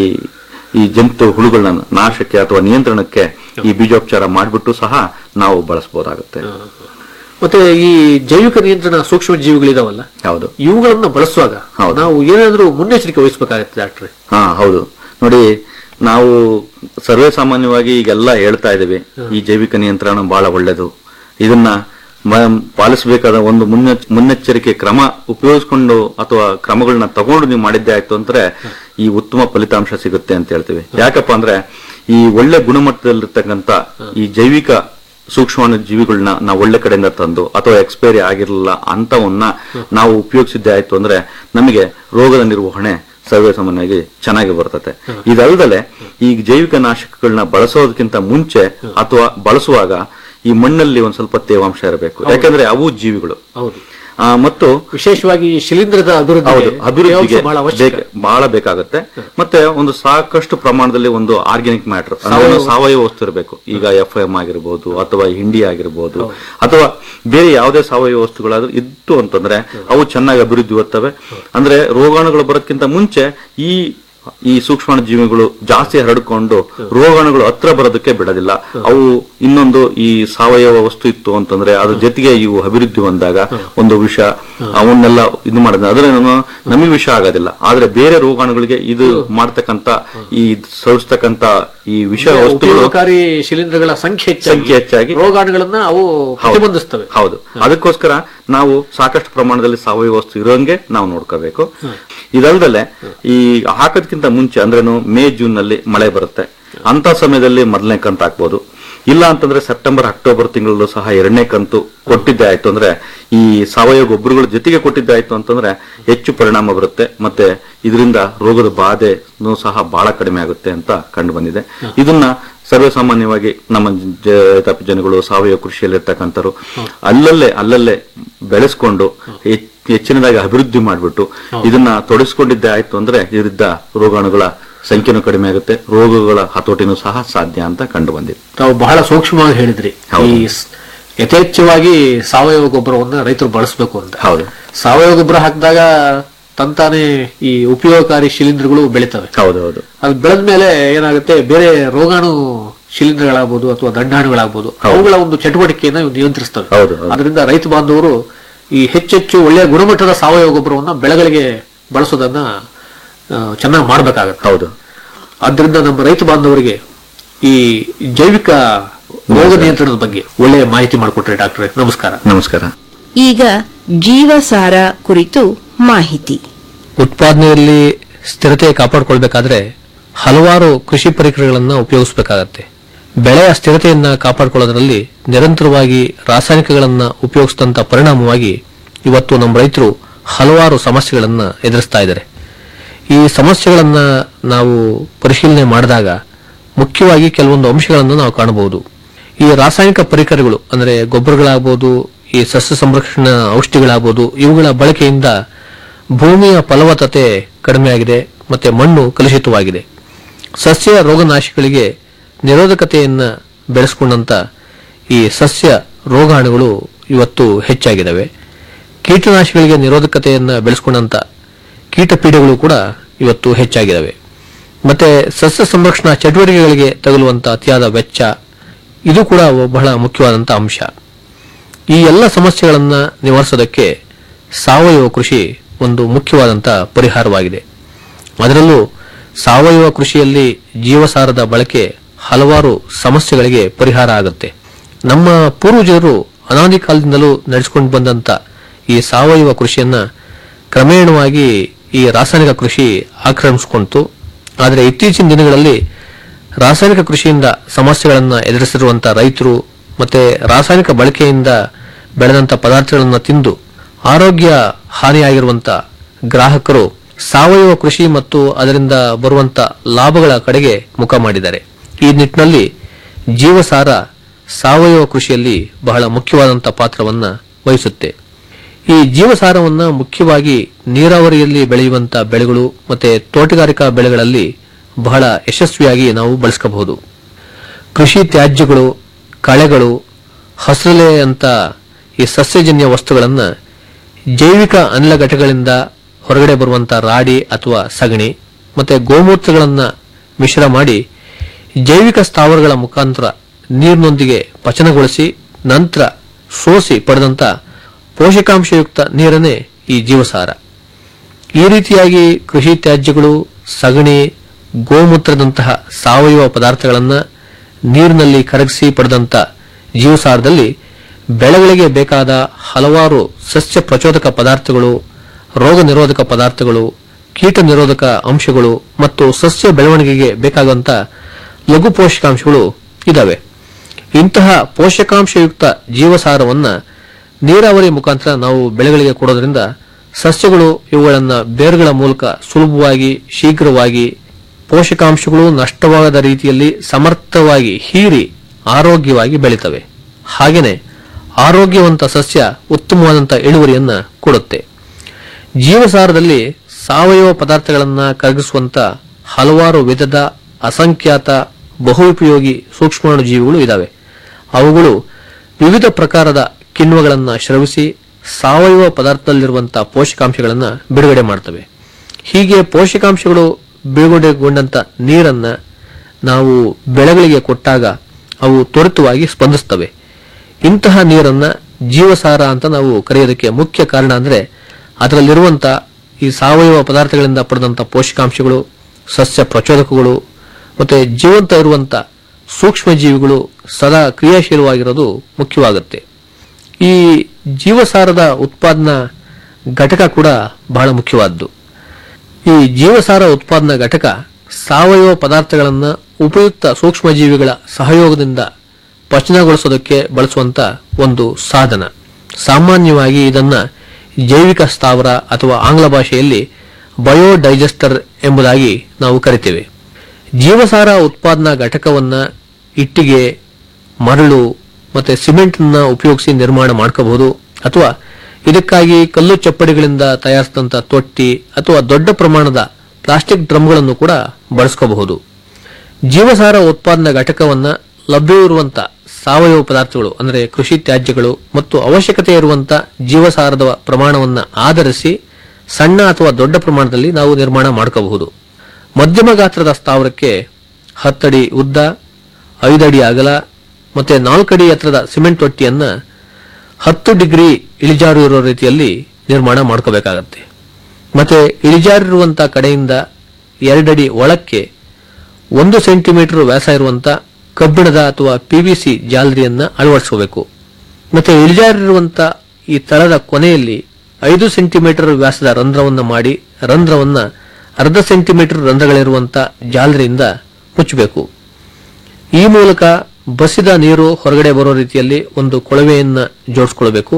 ಈ ಜಂತು ಹುಳುಗಳನ್ನ ನಾಶಕ್ಕೆ ಅಥವಾ ನಿಯಂತ್ರಣಕ್ಕೆ ಈ ಬೀಜೋಪಚಾರ ಮಾಡಿಬಿಟ್ಟು ಸಹ ನಾವು ಬಳಸಬಹುದಾಗುತ್ತೆ ಮತ್ತೆ ಈ ಜೈವಿಕ ನಿಯಂತ್ರಣ ಸೂಕ್ಷ್ಮ ಜೀವಿಗಳಿದಾವಲ್ಲ ಹೌದು ಇವುಗಳನ್ನ ಬಳಸುವಾಗ ನಾವು ಏನಾದ್ರೂ ಮುನ್ನೆಚ್ಚರಿಕೆ ವಹಿಸಬೇಕಾಗತ್ತೆ ಡಾಕ್ಟ್ರೆ ಹಾ ಹೌದು ನೋಡಿ ನಾವು ಸರ್ವೇ ಸಾಮಾನ್ಯವಾಗಿ ಈಗೆಲ್ಲ ಹೇಳ್ತಾ ಇದ್ದೀವಿ ಈ ಜೈವಿಕ ನಿಯಂತ್ರಣ ಬಹಳ ಒಳ್ಳೆಯದು ಇದನ್ನ ಮ- ಪಾಲಿಸಬೇಕಾದ ಒಂದು ಮುನ್ನೆಚ್ ಮುನ್ನೆಚ್ಚರಿಕೆ ಕ್ರಮ ಉಪಯೋಗಿಸ್ಕೊಂಡು ಅಥವಾ ಕ್ರಮಗಳನ್ನ ತಗೊಂಡು ನೀವು ಮಾಡಿದ್ದೆ ಆಯ್ತು ಅಂದ್ರೆ ಈ ಉತ್ತಮ ಫಲಿತಾಂಶ ಸಿಗುತ್ತೆ ಅಂತ ಹೇಳ್ತೀವಿ ಯಾಕಪ್ಪ ಅಂದ್ರೆ ಈ ಒಳ್ಳೆ ಗುಣಮಟ್ಟದಲ್ಲಿರ್ತಕ್ಕಂಥ ಈ ಜೈವಿಕ ಸೂಕ್ಷ್ಮಾಣು ಜೀವಿಗಳನ್ನ ನಾವು ಒಳ್ಳೆ ಕಡೆಯಿಂದ ತಂದು ಅಥವಾ ಎಕ್ಸ್ಪೈರಿ ಆಗಿರಲಿಲ್ಲ ಅಂತವನ್ನ ನಾವು ಉಪಯೋಗಿಸಿದ್ದೆ ಆಯ್ತು ಅಂದ್ರೆ ನಮಗೆ ರೋಗದ ನಿರ್ವಹಣೆ ಸರ್ವೇ ಸಾಮಾನ್ಯವಾಗಿ ಚೆನ್ನಾಗಿ ಬರ್ತದೆ ಇದಲ್ದಲೆ ಈ ಜೈವಿಕ ನಾಶಕಗಳನ್ನ ಬಳಸೋದಕ್ಕಿಂತ ಮುಂಚೆ ಅಥವಾ ಬಳಸುವಾಗ ಈ ಮಣ್ಣಲ್ಲಿ ಒಂದ್ ಸ್ವಲ್ಪ ತೇವಾಂಶ ಇರಬೇಕು ಯಾಕಂದ್ರೆ ಅವು ಜೀವಿಗಳು ಹೌದು ಆ, ಮತ್ತು ವಿಶೇಷವಾಗಿ ಈ ಶಿಲೀಂಧ್ರದ ಅಭಿವೃದ್ಧಿ ಹೌದು ಅಭಿವೃದ್ಧಿಗೆ ಬಹಳ ಅವಶ್ಯಕ ಬೇಕ- ಬಹಳ ಬೇಕಾಗುತ್ತೆ ಮತ್ತೆ ಒಂದು ಸಾಕಷ್ಟು ಪ್ರಮಾಣದಲ್ಲಿ ಒಂದು ಆರ್ಗ್ಯಾನಿಕ್ ಮ್ಯಾಟರ್ ಸಾವಯವ- ಸಾವಯವ ವಸ್ತು ಇರಬೇಕು ಈಗ ಎಫ್ ಎಂ ಆಗಿರ್ಬೋದು ಅಥವಾ ಹಿಂಡಿ ಆಗಿರ್ಬೋದು ಅಥವಾ ಬೇರೆ ಯಾವುದೇ ಸಾವಯವ ವಸ್ತುಗಳಾದ್ರೂ ಇತ್ತು ಅಂತಂದ್ರೆ ಅವು ಚೆನ್ನಾಗಿ ಅಭಿವೃದ್ಧಿ ಹೊತ್ತವೆ ಅಂದ್ರೆ ರೋಗಾಣುಗಳು ಬರೋದಕ್ಕಿಂತ ಮುಂಚೆ ಈ ಈ ಸೂಕ್ಷ್ಮಾಣು ಜೀವಿಗಳು ಜಾಸ್ತಿ ಹರಡಿಕೊಂಡು ರೋಗಾಣುಗಳು ಹತ್ರ ಬರೋದಕ್ಕೆ ಬಿಡೋದಿಲ್ಲ ಅವು ಇನ್ನೊಂದು ಈ ಸಾವಯವ ವಸ್ತು ಇತ್ತು ಅಂತಂದ್ರೆ ಅದ್ರ ಜೊತೆಗೆ ಇವು ಅಭಿವೃದ್ಧಿ ಹೊಂದಾಗ ಒಂದು ವಿಷ ಅವನ್ನೆಲ್ಲ ಇದು ಮಾಡಿದ ಆದ್ರೆ ನಾನು ನಮಗೆ ವಿಷ ಆಗೋದಿಲ್ಲ ಆದ್ರೆ ಬೇರೆ ರೋಗಾಣುಗಳಿಗೆ ಇದು ಮಾಡ್ತಕ್ಕಂತ ಈ ಸವಿಸ್ತಕ್ಕಂತ ಈ ವಿಷ ವಸ್ತುಗಳು ಉಪಯೋಗಕಾರಿ ಶಿಲೀಂಧ್ರಗಳ ಸಂಖ್ಯೆ ಹೆಚ್ಚಾಗಿ ಸಂಖ್ಯೆ ಹೆಚ್ಚಾಗಿ ರೋಗಾಣುಗಳನ್ನ ಅವು ಪ್ರತಿಬಂಧಿಸ್ತವೆ ಹೌದು ಅದಕ್ಕೋಸ್ಕರ ನಾವು ಸಾಕಷ್ಟು ಪ್ರಮಾಣದಲ್ಲಿ ಸಾವಯವ ವಸ್ತು ಇರೋಂಗೆ ನಾವು ನೋಡ್ಕೋಬೇಕು ಇದಲ್ದಲೆ ಈ ಹಾಕೋದ್ಕಿಂತ ಮುಂಚೆ ಅಂದ್ರೇನು ಮೇ ಜೂನ್ ನಲ್ಲಿ ಮಳೆ ಬರುತ್ತೆ ಅಂತ ಸಮಯದಲ್ಲಿ ಮೊದಲನೇ ಕಂತು ಹಾಕ್ಬೋದು ಇಲ್ಲ ಅಂತಂದ್ರೆ ಸೆಪ್ಟೆಂಬರ್ ಅಕ್ಟೋಬರ್ ತಿಂಗಳಲ್ಲೂ ಸಹ ಎರಡನೇ ಕಂತು ಕೊಟ್ಟಿದ್ದೆ ಆಯ್ತು ಅಂದ್ರೆ ಈ ಸಾವಯವ ಗೊಬ್ಬರಗಳ ಜೊತೆಗೆ ಕೊಟ್ಟಿದ್ದೆ ಆಯ್ತು ಅಂತಂದ್ರೆ ಹೆಚ್ಚು ಪರಿಣಾಮ ಬರುತ್ತೆ ಮತ್ತೆ ಇದರಿಂದ ರೋಗದ ಬಾಧೆನೂ ಸಹ ಬಹಳ ಕಡಿಮೆ ಆಗುತ್ತೆ ಅಂತ ಕಂಡು ಬಂದಿದೆ ಇದನ್ನ ಸರ್ವೇ ಸಾಮಾನ್ಯವಾಗಿ ನಮ್ಮ ಜ- ರೈತಾಪಿ ಜನಗಳು ಸಾವಯವ ಕೃಷಿಯಲ್ಲಿರ್ತಕ್ಕಂಥವ್ರು ಅಲ್ಲಲ್ಲೇ ಅಲ್ಲಲ್ಲೇ ಬೆಳೆಸ್ಕೊಂಡು ಹೆಚ್- ಹೆಚ್ಚಿನದಾಗಿ ಅಭಿವೃದ್ಧಿ ಮಾಡಿಬಿಟ್ಟು ಇದನ್ನ ತೊಡಗಿಸ್ಕೊಂಡಿದ್ದೆ ಆಯ್ತು ಅಂದ್ರೆ ಇದರಿಂದ ರೋಗಾಣುಗಳ ಸಂಖ್ಯೆನೂ ಕಡಿಮೆ ಆಗುತ್ತೆ ರೋಗಗಳ ಹತೋಟಿನೂ ಸಹ ಸಾಧ್ಯ ಅಂತ ಕಂಡು ಬಂದಿದೆ ತಾವು ಬಹಳ ಸೂಕ್ಷ್ಮವಾಗಿ ಹೇಳಿದ್ರಿ ಈ ಸ್- ಯಥೇಚ್ಛವಾಗಿ ಸಾವಯವ ಗೊಬ್ಬರವನ್ನ ರೈತರು ಬಳಸಬೇಕು ಅಂತ ಹೌದು ಸಾವಯವ ಗೊಬ್ಬರ ಹಾಕಿದಾಗ ತಂತಾನೆ ಈ ಉಪಯೋಗಕಾರಿ ಶಿಲೀಂಧ್ರಗಳು ಬೆಳಿತವೆ ಹೌದು ಹೌದು ಅದು ಬೆಳೆದ್ಮೇಲೆ ಏನಾಗುತ್ತೆ ಬೇರೆ ರೋಗಾಣು ಶಿಲೀಂಧ್ರಗಳಾಗ್ಬೋದು ಅಥವಾ ದಂಡಾಣುಗಳಾಗ್ಬೋದು ಅವುಗಳ ಒಂದು ಚಟುವಟಿಕೆಯನ್ನು ಇವು ನಿಯಂತ್ರಿಸ್ತವೆ ಹೌದು, ಹೌದು. ಅದರಿಂದ ರೈತ ಬಾಂಧವರು ಈ ಹೆಚ್ಚೆಚ್ಚು ಒಳ್ಳೆಯ ಗುಣಮಟ್ಟದ ಸಾವಯವ ಗೊಬ್ಬರವನ್ನ ಬೆಳೆಗಳಿಗೆ ಬಳಸೋದನ್ನ ಚೆನ್ನಾಗಿ ಮಾಡಬೇಕಾಗತ್ತೆ ಹೌದು ಆದ್ದರಿಂದ ನಮ್ಮ ರೈತ ಬಾಂಧವರಿಗೆ ಈ ಜೈವಿಕ ರೋಗ ನಿಯಂತ್ರಣದ ಬಗ್ಗೆ ಒಳ್ಳೆಯ ಮಾಹಿತಿ ಮಾಡಿಕೊಟ್ರೆ ಡಾಕ್ಟ್ರೆ ನಮಸ್ಕಾರ ನಮಸ್ಕಾರ ಈಗ ಜೀವಸಾರ ಕುರಿತು ಮಾಹಿತಿ ಉತ್ಪಾದನೆಯಲ್ಲಿ ಸ್ಥಿರತೆ ಕಾಪಾಡಿಕೊಳ್ಬೇಕಾದ್ರೆ ಹಲವಾರು ಕೃಷಿ ಪರಿಕರಗಳನ್ನು ಉಪಯೋಗಿಸಬೇಕಾಗತ್ತೆ ಬೆಳೆಯ ಸ್ಥಿರತೆಯನ್ನ ಕಾಪಾಡಿಕೊಳ್ಳೋದ್ರಲ್ಲಿ ನಿರಂತರವಾಗಿ ರಾಸಾಯನಿಕಗಳನ್ನು ಉಪಯೋಗಿಸಿದಂತ ಪರಿಣಾಮವಾಗಿ ಇವತ್ತು ನಮ್ಮ ರೈತರು ಹಲವಾರು ಸಮಸ್ಯೆಗಳನ್ನು ಎದುರಿಸ್ತಾ ಇದ್ದಾರೆ ಈ ಸಮಸ್ಯೆಗಳನ್ನ ನಾವು ಪರಿಶೀಲನೆ ಮಾಡಿದಾಗ ಮುಖ್ಯವಾಗಿ ಕೆಲವೊಂದು ಅಂಶಗಳನ್ನು ನಾವು ಕಾಣಬಹುದು ಈ ರಾಸಾಯನಿಕ ಪರಿಕರಗಳು ಅಂದ್ರೆ ಗೊಬ್ಬರಗಳಾಗಬಹುದು ಈ ಸಸ್ಯ ಸಂರಕ್ಷಣಾ ಔಷಧಿಗಳಾಗಬಹುದು ಇವುಗಳ ಬಳಕೆಯಿಂದ ಭೂಮಿಯ ಫಲವತ್ತತೆ ಕಡಿಮೆಯಾಗಿದೆ ಮತ್ತೆ ಮಣ್ಣು ಕಲುಷಿತವಾಗಿದೆ ಸಸ್ಯ ರೋಗನಾಶಿಗಳಿಗೆ ನಿರೋಧಕತೆಯನ್ನು ಬೆಳೆಸಿಕೊಂಡಂತ ಈ ಸಸ್ಯ ರೋಗಾಣುಗಳು ಇವತ್ತು ಹೆಚ್ಚಾಗಿದ್ದಾವೆ ಕೀಟನಾಶಿಗಳಿಗೆ ನಿರೋಧಕತೆಯನ್ನು ಬೆಳೆಸಿಕೊಂಡಂತ ಕೀಟಪೀಡೆಗಳು ಕೂಡ ಇವತ್ತು ಹೆಚ್ಚಾಗಿದ್ದಾವೆ ಮತ್ತೆ ಸಸ್ಯ ಸಂರಕ್ಷಣಾ ಚಟುವಟಿಕೆಗಳಿಗೆ ತಗುಲುವಂತ ಅತಿಯಾದ ವೆಚ್ಚ ಇದು ಕೂಡ ಬಹಳ ಮುಖ್ಯವಾದಂತಹ ಅಂಶ ಈ ಎಲ್ಲ ಸಮಸ್ಯೆಗಳನ್ನ ನಿವಾರಿಸೋದಕ್ಕೆ ಸಾವಯವ ಕೃಷಿ ಒಂದು ಮುಖ್ಯವಾದಂತ ಪರಿಹಾರವಾಗಿದೆ ಅದರಲ್ಲೂ ಸಾವಯವ ಕೃಷಿಯಲ್ಲಿ ಜೀವಸಾರದ ಬಳಕೆ ಹಲವಾರು ಸಮಸ್ಯೆಗಳಿಗೆ ಪರಿಹಾರ ಆಗುತ್ತೆ ನಮ್ಮ ಪೂರ್ವಜರು ಅನಾದಿ ಕಾಲದಿಂದಲೂ ನಡೆಸಿಕೊಂಡು ಬಂದಂತ ಈ ಸಾವಯವ ಕೃಷಿಯನ್ನ ಕ್ರಮೇಣವಾಗಿ ಈ ರಾಸಾಯನಿಕ ಕೃಷಿ ಆಕ್ರಮಿಸಿಕೊಂಡಿತು ಆದರೆ ಇತ್ತೀಚಿನ ದಿನಗಳಲ್ಲಿ ರಾಸಾಯನಿಕ ಕೃಷಿಯಿಂದ ಸಮಸ್ಯೆಗಳನ್ನು ಎದುರಿಸಿರುವಂತಹ ರೈತರು ಮತ್ತೆ ರಾಸಾಯನಿಕ ಬಳಕೆಯಿಂದ ಬೆಳೆದಂತ ಪದಾರ್ಥಗಳನ್ನು ತಿಂದು ಆರೋಗ್ಯ ಹಾನಿಯಾಗಿರುವಂತ ಗ್ರಾಹಕರು ಸಾವಯವ ಕೃಷಿ ಮತ್ತು ಅದರಿಂದ ಬರುವಂತ ಲಾಭಗಳ ಕಡೆಗೆ ಮುಖ ಮಾಡಿದ್ದಾರೆ ಈ ನಿಟ್ಟಿನಲ್ಲಿ ಜೀವಸಾರ ಸಾವಯವ ಕೃಷಿಯಲ್ಲಿ ಬಹಳ ಮುಖ್ಯವಾದಂತ ಪಾತ್ರವನ್ನ ವಹಿಸುತ್ತೆ ಈ ಜೀವಸಾರವನ್ನ ಮುಖ್ಯವಾಗಿ ನೀರಾವರಿಯಲ್ಲಿ ಬೆಳೆಯುವಂತ ಬೆಳೆಗಳು ಮತ್ತೆ ತೋಟಗಾರಿಕಾ ಬೆಳೆಗಳಲ್ಲಿ ಬಹಳ ಯಶಸ್ವಿಯಾಗಿ ನಾವು ಬಳಸ್ಕೋಬಹುದು ಕೃಷಿ ತ್ಯಾಜ್ಯಗಳು ಕಳೆಗಳು ಹಸರಲೆ ಅಂತ ಈ ಸಸ್ಯಜನ್ಯ ವಸ್ತುಗಳನ್ನು ಜೈವಿಕ ಅನಿಲ ಘಟಕಗಳಿಂದ ಹೊರಗಡೆ ಬರುವಂತ ರಾಡಿ ಅಥವಾ ಸಗಣಿ ಮತ್ತೆ ಗೋಮೂತ್ರಗಳನ್ನ ಮಿಶ್ರ ಮಾಡಿ ಜೈವಿಕ ಸ್ಥಾವರಗಳ ಮುಖಾಂತರ ನೀರಿನೊಂದಿಗೆ ಪಚನಗೊಳಿಸಿ ನಂತರ ಸೋಸಿ ಪಡೆದಂತ ಪೋಷಕಾಂಶಯುಕ್ತ ನೀರನ್ನೇ ಈ ಜೀವಸಾರ ಈ ರೀತಿಯಾಗಿ ಕೃಷಿ ತ್ಯಾಜ್ಯಗಳು ಸಗಣಿ ಗೋಮೂತ್ರದಂತಹ ಸಾವಯವ ಪದಾರ್ಥಗಳನ್ನು ನೀರಿನಲ್ಲಿ ಕರಗಿಸಿ ಪಡೆದಂತ ಜೀವಸಾರದಲ್ಲಿ ಬೆಳೆಗಳಿಗೆ ಬೇಕಾದ ಹಲವಾರು ಸಸ್ಯ ಪ್ರಚೋದಕ ಪದಾರ್ಥಗಳು ರೋಗ ನಿರೋಧಕ ಪದಾರ್ಥಗಳು ಕೀಟ ನಿರೋಧಕ ಅಂಶಗಳು ಮತ್ತು ಸಸ್ಯ ಬೆಳವಣಿಗೆಗೆ ಬೇಕಾಗುವಂತ ಲಘು ಪೋಷಕಾಂಶಗಳು ಇದಾವೆ ಇಂತಹ ಪೋಷಕಾಂಶಯುಕ್ತ ಜೀವಸಾರವನ್ನ ನೀರಾವರಿ ಮುಖಾಂತರ ನಾವು ಬೆಳೆಗಳಿಗೆ ಕೊಡೋದ್ರಿಂದ ಸಸ್ಯಗಳು ಇವುಗಳನ್ನು ಬೇರುಗಳ ಮೂಲಕ ಸುಲಭವಾಗಿ ಶೀಘ್ರವಾಗಿ ಪೋಷಕಾಂಶಗಳು ನಷ್ಟವಾಗದ ರೀತಿಯಲ್ಲಿ ಸಮರ್ಥವಾಗಿ ಹೀರಿ ಆರೋಗ್ಯವಾಗಿ ಬೆಳೀತವೆ ಹಾಗೆಯೇ ಆರೋಗ್ಯವಂತ ಸಸ್ಯ ಉತ್ತಮವಾದಂಥ ಇಳುವರಿಯನ್ನ ಕೊಡುತ್ತೆ ಜೀವಸಾರದಲ್ಲಿ ಸಾವಯವ ಪದಾರ್ಥಗಳನ್ನು ಕರಗಿಸುವಂತ ಹಲವಾರು ವಿಧದ ಅಸಂಖ್ಯಾತ ಬಹುಪಯೋಗಿ ಸೂಕ್ಷ್ಮಾಣು ಜೀವಿಗಳು ಇದಾವೆ ಅವುಗಳು ವಿವಿಧ ಪ್ರಕಾರದ ಕಿಣ್ವಗಳನ್ನು ಸ್ರವಿಸಿ ಸಾವಯವ ಪದಾರ್ಥದಲ್ಲಿರುವಂತಹ ಪೋಷಕಾಂಶಗಳನ್ನು ಬಿಡುಗಡೆ ಮಾಡ್ತವೆ ಹೀಗೆ ಪೋಷಕಾಂಶಗಳು ಬಿಡುಗಡೆಗೊಂಡಂತ ನೀರನ್ನ ನಾವು ಬೆಳೆಗಳಿಗೆ ಕೊಟ್ಟಾಗ ಅವು ತ್ವರಿತವಾಗಿ ಸ್ಪಂದಿಸ್ತವೆ ಇಂತಹ ನೀರನ್ನ ಜೀವಸಾರ ಅಂತ ನಾವು ಕರೆಯೋದಕ್ಕೆ ಮುಖ್ಯ ಕಾರಣ ಅಂದ್ರೆ ಅದರಲ್ಲಿರುವಂತ ಈ ಸಾವಯವ ಪದಾರ್ಥಗಳಿಂದ ಪಡೆದಂತ ಪೋಷಕಾಂಶಗಳು ಸಸ್ಯ ಪ್ರಚೋದಕಗಳು ಮತ್ತೆ ಜೀವಂತ ಇರುವಂತ ಸೂಕ್ಷ್ಮ ಜೀವಿಗಳು ಸದಾ ಕ್ರಿಯಾಶೀಲವಾಗಿರೋದು ಮುಖ್ಯವಾಗುತ್ತೆ ಈ ಜೀವಸಾರದ ಉತ್ಪಾದನಾ ಘಟಕ ಕೂಡ ಬಹಳ ಮುಖ್ಯವಾದ್ದು ಈ ಜೀವಸಾರ ಉತ್ಪಾದನಾ ಘಟಕ ಸಾವಯವ ಪದಾರ್ಥಗಳನ್ನು ಉಪಯುಕ್ತ ಸೂಕ್ಷ್ಮಜೀವಿಗಳ ಸಹಯೋಗದಿಂದ ಪಚನಗೊಳಿಸೋದಕ್ಕೆ ಬಳಸುವಂತ ಒಂದು ಸಾಧನ ಸಾಮಾನ್ಯವಾಗಿ ಇದನ್ನ ಜೈವಿಕ ಸ್ಥಾವರ ಅಥವಾ ಆಂಗ್ಲ ಭಾಷೆಯಲ್ಲಿ ಬಯೋಡೈಜೆಸ್ಟರ್ ಎಂಬುದಾಗಿ ನಾವು ಕರಿತೇವೆ ಜೀವಸಾರ ಉತ್ಪಾದನಾ ಘಟಕವನ್ನ ಇಟ್ಟಿಗೆ ಮರಳು ಮತ್ತೆ ಸಿಮೆಂಟ್ ಉಪಯೋಗಿಸಿ ನಿರ್ಮಾಣ ಮಾಡ್ಕೋಬಹುದು ಅಥವಾ ಇದಕ್ಕಾಗಿ ಕಲ್ಲು ಚಪ್ಪಡಿಗಳಿಂದ ತಯಾರಿಸಿದಂತ ತೊಟ್ಟಿ ಅಥವಾ ದೊಡ್ಡ ಪ್ರಮಾಣದ ಪ್ಲಾಸ್ಟಿಕ್ ಡ್ರಮ್ಗಳನ್ನು ಕೂಡ ಬಳಸ್ಕೋಬಹುದು ಜೀವಸಾರ ಉತ್ಪಾದನಾ ಘಟಕವನ್ನ ಲಭ್ಯವಿರುವಂತ ಸಾವಯವ ಪದಾರ್ಥಗಳು ಅಂದರೆ ಕೃಷಿ ತ್ಯಾಜ್ಯಗಳು ಮತ್ತು ಅವಶ್ಯಕತೆ ಇರುವಂತ ಜೀವಸಾರದ ಪ್ರಮಾಣವನ್ನು ಆಧರಿಸಿ ಸಣ್ಣ ಅಥವಾ ದೊಡ್ಡ ಪ್ರಮಾಣದಲ್ಲಿ ನಾವು ನಿರ್ಮಾಣ ಮಾಡ್ಕೋಬಹುದು ಮಧ್ಯಮ ಗಾತ್ರದ ಸ್ಥಾವರಕ್ಕೆ ಹತ್ತಡಿ ಉದ್ದ ಐದಡಿ ಅಗಲ ಮತ್ತೆ ನಾಲ್ಕಡಿ ಎತ್ತರದ ಸಿಮೆಂಟ್ ತೊಟ್ಟಿಯನ್ನ ಹತ್ತು ಡಿಗ್ರಿ ಇಳಿಜಾರು ಇರೋ ರೀತಿಯಲ್ಲಿ ನಿರ್ಮಾಣ ಮಾಡ್ಕೋಬೇಕಾಗತ್ತೆ ಮತ್ತೆ ಇಳಿಜಾರಿರುವಂತಹ ಕಡೆಯಿಂದ ಎರಡಡಿ ಒಳಕ್ಕೆ ಒಂದು ಸೆಂಟಿಮೀಟರ್ ವ್ಯಾಸ ಇರುವಂತ ಕಬ್ಬಿಣದ ಅಥವಾ ಪಿವಿಸಿ ಜಾಲರಿಯನ್ನ ಅಳವಡಿಸಬೇಕು ಮತ್ತೆ ಇಳಿಜಾರಿರುವಂತ ಈ ತಳದ ಕೊನೆಯಲ್ಲಿ ಐದು ಸೆಂಟಿಮೀಟರ್ ವ್ಯಾಸದ ರಂಧ್ರವನ್ನು ಮಾಡಿ ರಂಧ್ರವನ್ನ ಅರ್ಧ ಸೆಂಟಿಮೀಟರ್ ರಂಧ್ರಗಳಿರುವಂತ ಜಾಲರಿಯಿಂದ ಮುಚ್ಚಬೇಕು ಈ ಮೂಲಕ ಬಸಿದ ನೀರು ಹೊರಗಡೆ ಬರೋ ರೀತಿಯಲ್ಲಿ ಒಂದು ಕೊಳವೆಯನ್ನ ಜೋಡಿಸ್ಕೊಳ್ಬೇಕು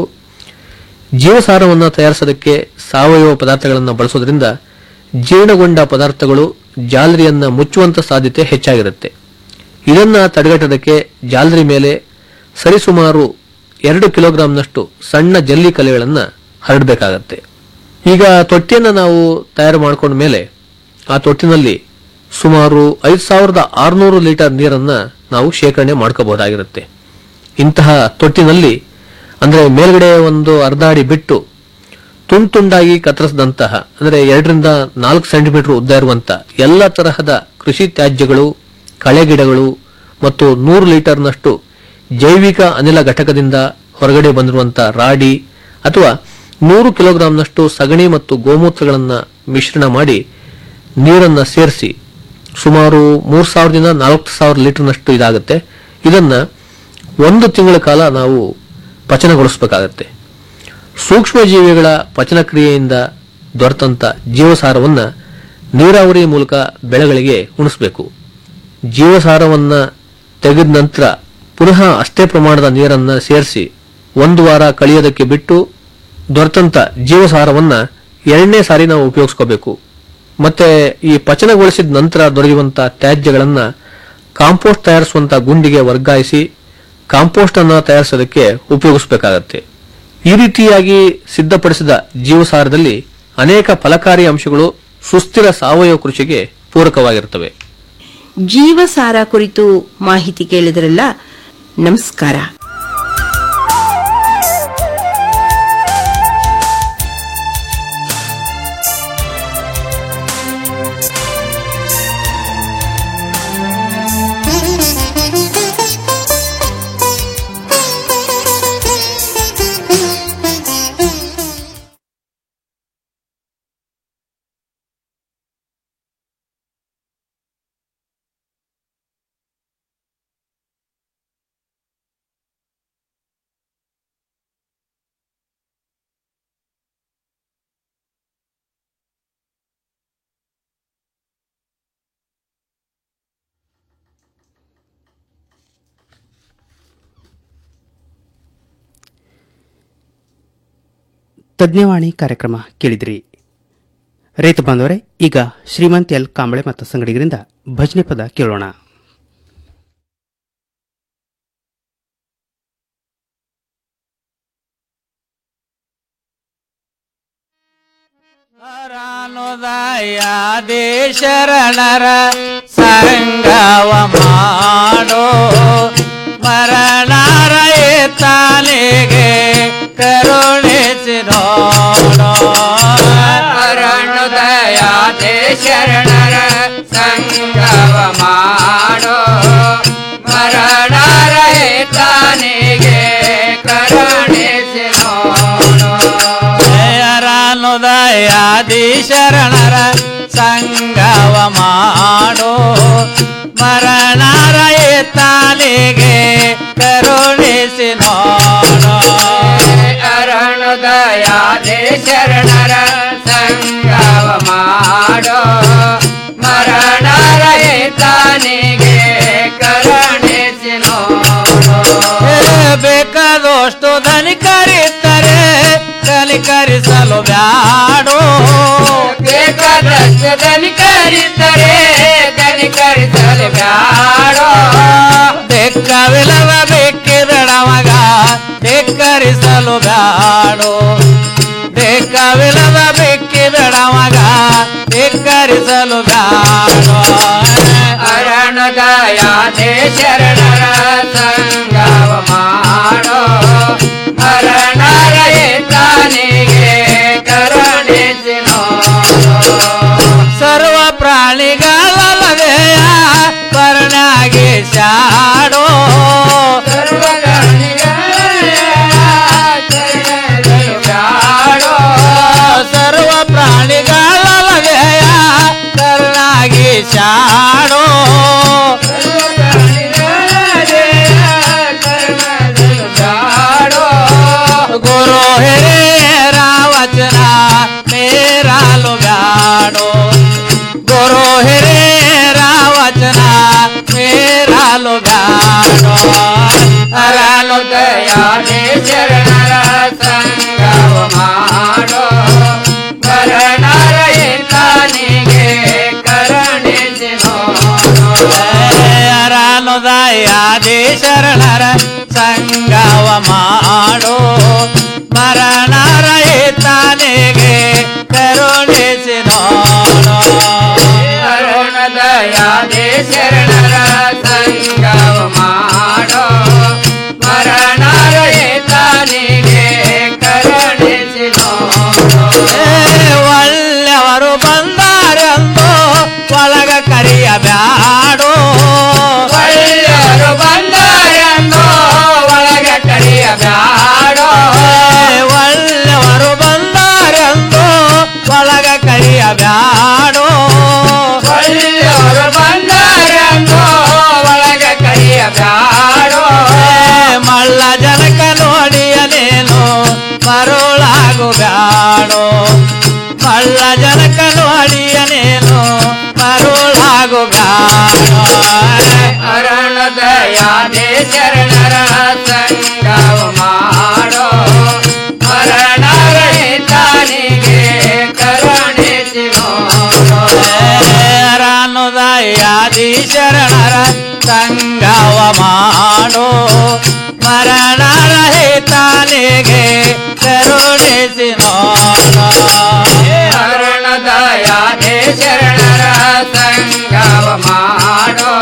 ಜೀವಸಾರವನ್ನು ತಯಾರಿಸೋದಕ್ಕೆ ಸಾವಯವ ಪದಾರ್ಥಗಳನ್ನು ಬಳಸೋದ್ರಿಂದ ಜೀರ್ಣಗೊಂಡ ಪದಾರ್ಥಗಳು ಜಾಲರಿಯನ್ನ ಮುಚ್ಚುವಂತ ಸಾಧ್ಯತೆ ಹೆಚ್ಚಾಗಿರುತ್ತೆ ಇದನ್ನ ತಡೆಗಟ್ಟೋದಕ್ಕೆ ಜಾಲರಿ ಮೇಲೆ ಸರಿಸುಮಾರು ಎರಡು ಕಿಲೋಗ್ರಾಂನಷ್ಟು ಸಣ್ಣ ಜಲ್ಲಿ ಕಲೆಗಳನ್ನ ಹರಡಬೇಕಾಗತ್ತೆ ಈಗ ತೊಟ್ಟಿಯನ್ನ ನಾವು ತಯಾರು ಮಾಡ್ಕೊಂಡ ಮೇಲೆ ಆ ತೊಟ್ಟಿನಲ್ಲಿ ಸುಮಾರು ಐದು ಸಾವಿರದ ಆರುನೂರು ಲೀಟರ್ ನೀರನ್ನ ನಾವು ಶೇಖರಣೆ ಮಾಡ್ಕೋಬಹುದಾಗಿರುತ್ತೆ ಇಂತಹ ತೊಟ್ಟಿನಲ್ಲಿ ಅಂದ್ರೆ ಮೇಲ್ಗಡೆ ಒಂದು ಅರ್ಧ ಅಡಿ ಬಿಟ್ಟು ತುಂಡು ತುಂಡಾಗಿ ಕತ್ತರಿಸಿದಂತಹ ಅಂದ್ರೆ ಎರಡರಿಂದ ನಾಲ್ಕು ಸೆಂಟಿಮೀಟರ್ ಉದ್ದ ಇರುವಂತ ಎಲ್ಲ ತರಹದ ಕೃಷಿ ತ್ಯಾಜ್ಯಗಳು ಕಳೆಗಿಡಗಳು ಮತ್ತು ನೂರು ಲೀಟರ್ನಷ್ಟು ಜೈವಿಕ ಅನಿಲ ಘಟಕದಿಂದ ಹೊರಗಡೆ ಬಂದಿರುವಂತ ರಾಡಿ ಅಥವಾ ನೂರು ಕಿಲೋಗ್ರಾಂನಷ್ಟು ಸಗಣಿ ಮತ್ತು ಗೋಮೂತ್ರಗಳನ್ನ ಮಿಶ್ರಣ ಮಾಡಿ ನೀರನ್ನ ಸೇರಿಸಿ ಸುಮಾರು ಮೂರ್ ಸಾವಿರದಿಂದ ನಾಲ್ಕು ಸಾವಿರ ಲೀಟರ್ನಷ್ಟು ಇದಾಗುತ್ತೆ ಇದನ್ನ ಒಂದು ತಿಂಗಳ ಕಾಲ ನಾವು ಪಚನಗೊಳಿಸಬೇಕಾಗತ್ತೆ ಸೂಕ್ಷ್ಮ ಜೀವಿಗಳ ಪಚನ ಕ್ರಿಯೆಯಿಂದ ದೊರೆತಂತ ಜೀವಸಾರವನ್ನ ನೀರಾವರಿ ಮೂಲಕ ಬೆಳೆಗಳಿಗೆ ಉಣಿಸಬೇಕು ಜೀವಸಾರವನ್ನ ತೆಗೆದ ನಂತರ ಪುನಃ ಅಷ್ಟೇ ಪ್ರಮಾಣದ ನೀರನ್ನ ಸೇರಿಸಿ ಒಂದು ವಾರ ಕಳಿಯೋದಕ್ಕೆ ಬಿಟ್ಟು ದೊರೆತಂತ ಜೀವಸಾರವನ್ನ ಎರಡನೇ ಸಾರಿ ನಾವು ಉಪಯೋಗಿಸ್ಕೋಬೇಕು ಮತ್ತೆ ಈ ಪಚನಗೊಳಿಸಿದ ನಂತರ ದೊರೆಯುವಂತ ತ್ಯಾಜ್ಯಗಳನ್ನ ಕಾಂಪೋಸ್ಟ್ ತಯಾರಿಸುವಂತ ಗುಂಡಿಗೆ ವರ್ಗಾಯಿಸಿ ಕಾಂಪೋಸ್ಟ್ ಅನ್ನ ತಯಾರಿಸೋದಕ್ಕೆ ಉಪಯೋಗಿಸಬೇಕಾಗತ್ತೆ ಈ ರೀತಿಯಾಗಿ ಸಿದ್ಧಪಡಿಸಿದ ಜೀವಸಾರದಲ್ಲಿ ಅನೇಕ ಫಲಕಾರಿ ಅಂಶಗಳು ಸುಸ್ಥಿರ ಸಾವಯವ ಕೃಷಿಗೆ ಪೂರಕವಾಗಿರುತ್ತವೆ ಜೀವಸಾರ ಕುರಿತು ಮಾಹಿತಿ ಕೇಳಿದ್ರಲ್ಲ ನಮಸ್ಕಾರ ತಜ್ಞವಾಣಿ ಕಾರ್ಯಕ್ರಮ ಕೇಳಿದ್ರಿ ರೈತ ಬಾಂಧವರೇ ಈಗ ಶ್ರೀಮಂತ್ ಎಲ್ ಕಾಂಬಳೆ ಮತ್ತು ಸಂಗಡಿಗರಿಂದ ಭಜನೆ ಪದ ಕೇಳೋಣ ಅರಾನುದಯಾದಿ ಶರಣರ ಸಂಗವ ಮಾಡೋ ಮರಣರ ತಾಲಿಗೆ ಕರುಣಿಸಿ ನೋಡೋ ಅರಣ್ಯದಯಾದೆ ಶರಣರ ಸಂಗವ ಮಾಡೋ ಮರಣರ ತಾನಿಗೆ ಕರುಣಿಸಿ ನೋಡೋ ಅರಾನುದಯಾದಿ ಶರಣರ ಸಂಗವ ಮಾಡೋ ಮರಣರ ತಾಲಿಗೆ ಕರುಣಿಸಿ ನೋಡೋ ಅರಣ್ಯದಯಾದೆ ಶರಣರ ಸಂಗವ ಮಾಡೋ ಮರಣರ ತಾನಿಗೆ ಕರುಣಿಸಿ ನೋಡೋ ಬೇಕಾದಷ್ಟು ಧನಿಕರಿದ್ದರೆ ಕಲಿಕರಿಸಲು ಬ್ಯಾಡೋ ಬೇಕಾದಷ್ಟು ಧನಿಕರಿದ್ದರೆ ಕನಿಕರಿಸಲು ಬ್ಯಾಡೋ ಬೆಕ್ಕವಿಲ್ಲದ ಬೆಕ್ಕಿದಡ ಮಗ ಬೆಕ್ಕರಿಸಲು ಬ್ಯಾಡೋ ಬೆಕ್ಕವಿಲ್ಲದ ಬೆಕ್ಕಿದಡ ಮಗ ಬೆಕ್ಕರಿಸಲು ಬ್ಯಾಡೋ ಅರಣದಯಾದೆ ಶರಣರ ಸಂಗವ ಮಾಡೋ ಮರಣರ ತಾನಿಗೆ ಕರುಣಿಸಿ ನೋಡೋ ಸರ್ವ ಪ್ರಾಣಿಗಳಲ್ಲದೆಯ ಕರುಣಾಗಿ ಶಾಡೋ ಸರ್ವ ಪ್ರಾಣಿಗಳಲ್ಲದೆಯ ಕರುಣಾಗಿ ಶಾಡೋ ಗುರು ಹಿರಿಯರ ವಚನ ಮೇರಾಲು ಬ್ಯಾಡೋ ಗುರು ಹಿರಿಯರ ವಚನ ಮೇರಾಲು ಬ್ಯಾಡೋ ಅರಲು ದಯಾದೆ ಶರಣರ ಸಂಗವ ಮಾಡೋ ಕರಣರ ತಾನಿಗೆ ಕರುಣಿಸಿ ನೋಡೋ ಅರಾನುದಯಾದಿ ಶರಣರ ಸಂಗ ಮರಣರಹಿತನಿಗೆ ಕರುಣಿಸಿ ನೋಡು ಅರುಣದಯಾದಿ ಶರಣರ ಸಂಗವ ಮಾಡೋ ಮರಣರಹಿತನಿಗೆ ಕರುಣಿಸಿ ನೋಡು ಒಳ್ಳೆವರು ಬಂದಾರೆಂದು ಒಳಗ ಕರೆಯಬ್ಯಾಡೋ ಒಳ್ಳೆಯವರು ಬಂದಾರೆಂದು ಒಳಗ ಕರೆಯಬ್ಯಾಡೋ ಒಳ್ಳೆವರು ಬಂದಾರೆಂದು ಒಳಗ ಕರೆಯಬ್ಯಾಡೋ ಒಳ್ಳೆಯವರು ಬಂದಾರೆಂದು ಒಳಗ ಕರೆಯಬ್ಯಾಡೋ ಮಳ್ಳ ಜನಕ ನೋಡಿಯನೇನು ಮರುಳಾಗು ಬ್ಯಾಡೋ ಮಳ್ಳ ಜನಕ ನೋಡಿಯನೇನು ಮರುಳಾಗು ಬ್ಯಾಡೋ ಅರುಣದಯಾದಿ ಶರಣರ ಸಂಗವ ಮಾಡೋ ಮರಣರಹಿತನಿಗೆ ಕರುಣಿಸಿ ನೋಡು ರಾನುದಯಾದಿ ಶರಣರ ಸಂಗವ ಮಾಡೋ ಮರಣರಹಿತನಿಗೆ ಕರುಣಿಸಿ ನೋಡು ಅರುಣದಯಾದಿ ಶರಣರ ಸಂಗವ ಮಾಡೋ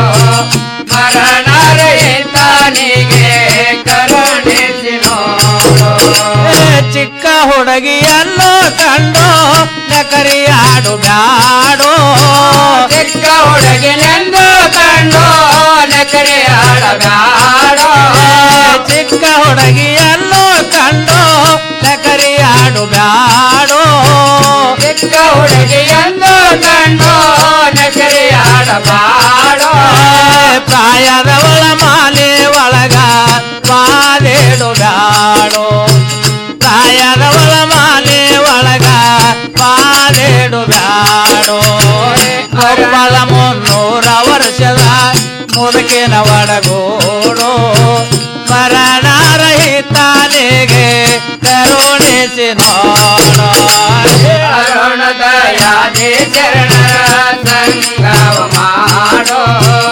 ಮರಣರಹಿತನಿಗೆ ಕರುಣಿಸಿ ನೋಡು ಚಿಕ್ಕ ಹುಡುಗಿಯನ್ನು ಕಂಡು ನಕರಿಯಾಡು ಬ್ಯಾಡೋ ಚಿಕ್ಕ ಹುಡುಗಿನೆಂದು ಕಂಡು ನಕರೆ ಆಡಬ್ಯಾಡೋ ಚಿಕ್ಕ ಹುಡುಗಿಯನ್ನು ಕಂಡು ನಕರಿಯಾಡು ಬ್ಯಾಡೋ ಚಿಕ್ಕ ಹುಡುಗಿಯನ್ನು ಕಂಡು ನಕರೆ ಆಡಬಾಡೋ ಪ್ರಾಯದವಳ ಮಾಲೆ ಒಳಗ ಪಾದೇಡು ಬ್ಯಾಡೋ ಪ್ರಾಯದವಳ ಮಾಲೆ ಒಳಗ ಪಾದೇಡು ಬ್ಯಾಡೋ ಒಬ್ಬಳ ಮುನ್ನೂರ ವರ್ಷದ ಮುದುಕಿನ ಒಡಗೂಡು ಮರಣರಹಿತನಿಗೆ ಕರುಣಿಸಿ ನೋಡೋ ಅರುಣದಯಾದಿ ಶರಣರ ಸಂಗವ ಮಾಡೋ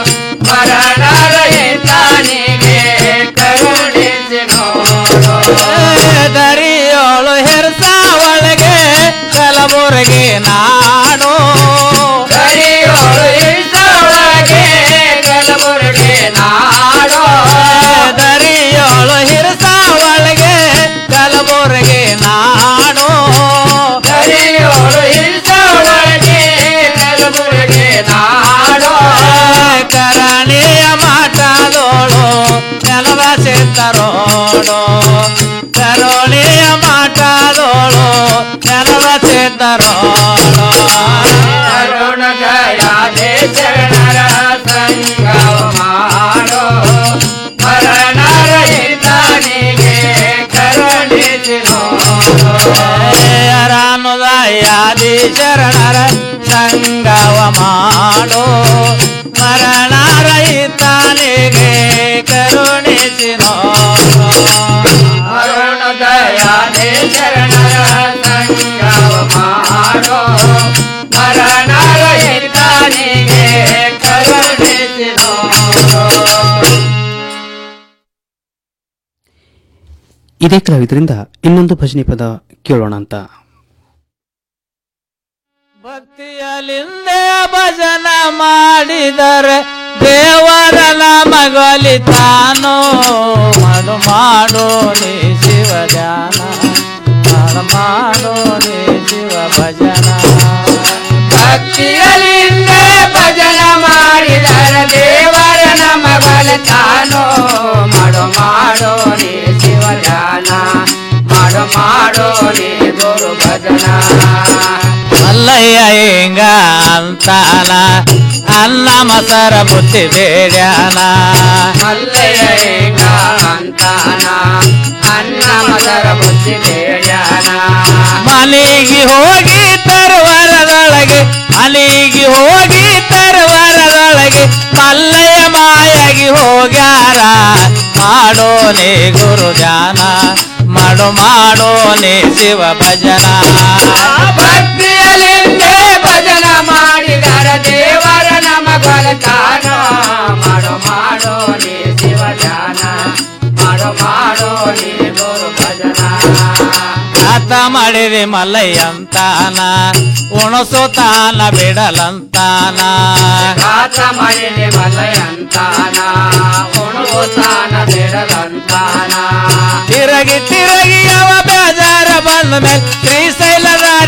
ಮರಣರಹಿತನಿಗೆ ಕರುಣಿಸಿ ನೋಡು ದರಿಯೋಳು ಹೆರ್ಸ ಒಳಗೆ ಕಲಬುರಗಿ ನಾಡು ದರಿಯೋಳು ಇಳಿಸೊಳಗೆ ಕಲಬುರಗಿ ನಾಡೋ ದರಿಯೋಳು ಹಿರಸ ಒಳಗೆ ಕಲಬುರಗಿ ನಾಡು ದರಿಯೋಳು ಇಳಿಸೊಳಗೆ ಕಲಬುರಗಿ ನಾಡೋ ಕರಣಿಯ ಮಾಟದೋಳು ನೆಲವ ಸಿದ್ದರೋಡು ಕರುಣಿಯ ಮಾಟದೋಳು ನೆಲವ ಸಿದ್ದರೋಡು ಅರುಣದಯಾದಿ ಶರಣರ ಸಂಗವ ಮಾಡೋ ಮರಣರಹಿತನಿಗೆ ಕರುಣಿಸಿ ನೋಡು ರಾನುದಯಾದಿ ಶರಣರ ಸಂಗವ ಮಾಡೋ ಮರಣರಹಿತನಿಗೆ ಕರುಣಿಸಿ ನೋಡು ಅರುಣದಯಾದಿ ಶರಣರ ಸಂಗವ ಮಾಡೋ ಮರಣರಹಿತನಿಗೆ ಕರುಣಿಸಿ ನೋಡು ಇದೇ ಕಲಾವಿದರಿಂದ ಇನ್ನೊಂದು ಭಜನೆ ಪದ ಕೇಳೋಣ ಅಂತ ಭಕ್ತಿಯಲಿಂದೇ ಭಜನ ಮಾಡಿದರೆ ದೇವರ ನಮಗೊಲಿತಾನೋ ಮಾಡು ಮಾಡೋ ನೀ ಶಿವ ಧ್ಯಾನ ಮಾಡು ಮಾಡೋ ನೀ ಶಿವ ಭಜನ ಭಕ್ತಿಯಲಿಂದೇ ಭಜನ ಮಾಡಿದರ ದೇವರ ನಮಗೊಲಿತಾನೋ ಮಾಡೋ ಮಾಡೋ ನೀ ಶಿವ ಧ್ಯಾನ ಮಾಡೋ ಮಾಡೋ ನೀ ಗುರು ಭಜನ ಮಲ್ಲಯ್ಯ ಹಿಂಗ ಅಂತಾನ ಅನ್ನ ಮಸರ ಬುತ್ತಿ ಬೇಡ್ಯಾನ ಮಲ್ಲಯ್ಯ ಹಿಂಗ ಅಂತಾನ ಅನ್ನ ಮಸರ ಬುತ್ತಿ ಬೇಡ್ಯಾನ ಮನೆಗೆ ಹೋಗಿ ತರುವರದೊಳಗೆ ಮನೆಗೆ ಹೋಗಿ ತರುವರದೊಳಗೆ ಮಲ್ಲಯ್ಯ ಮಾಯಾಗಿ ಹೋಗ್ಯಾರ ಮಾಡೋ ನೀ ಗುರು ಧ್ಯಾನ ಮಾಡು ಮಾಡೋ ನೀ ಶಿವ ಭಜನ ಭಕ್ತಿಯಲಿಂದೇ ಭಜನ ಮಾಡಿದರ ದೇವರ ನಮಗೊಲತಾನ ಮಾಡೋ ಮಾಡೋ ನೀ ಶಿವ ಧ್ಯಾನ ಮಾಡೋ ಮಾಡೋ ನೀ ಗುರು ಭಜನ ಘಾತ ಮಾಡಿದೆ ಮಲ್ಲಯ್ಯಂತಾನ ಉಣಸುತ್ತಾನ ಬಿಡಲಂತಾನ ಘಾತ ಮಾಡಿದೆ ಮಲಯಂತಾನ ಉಣುತ್ತಾನ ಬಿಡಲಂತಾನ ತಿರಗಿ ತಿರಗಿ ಅವ ಬೇಜಾರ ಬಂದ ಮೇಲೆ ಶ್ರೀಶೈಲದ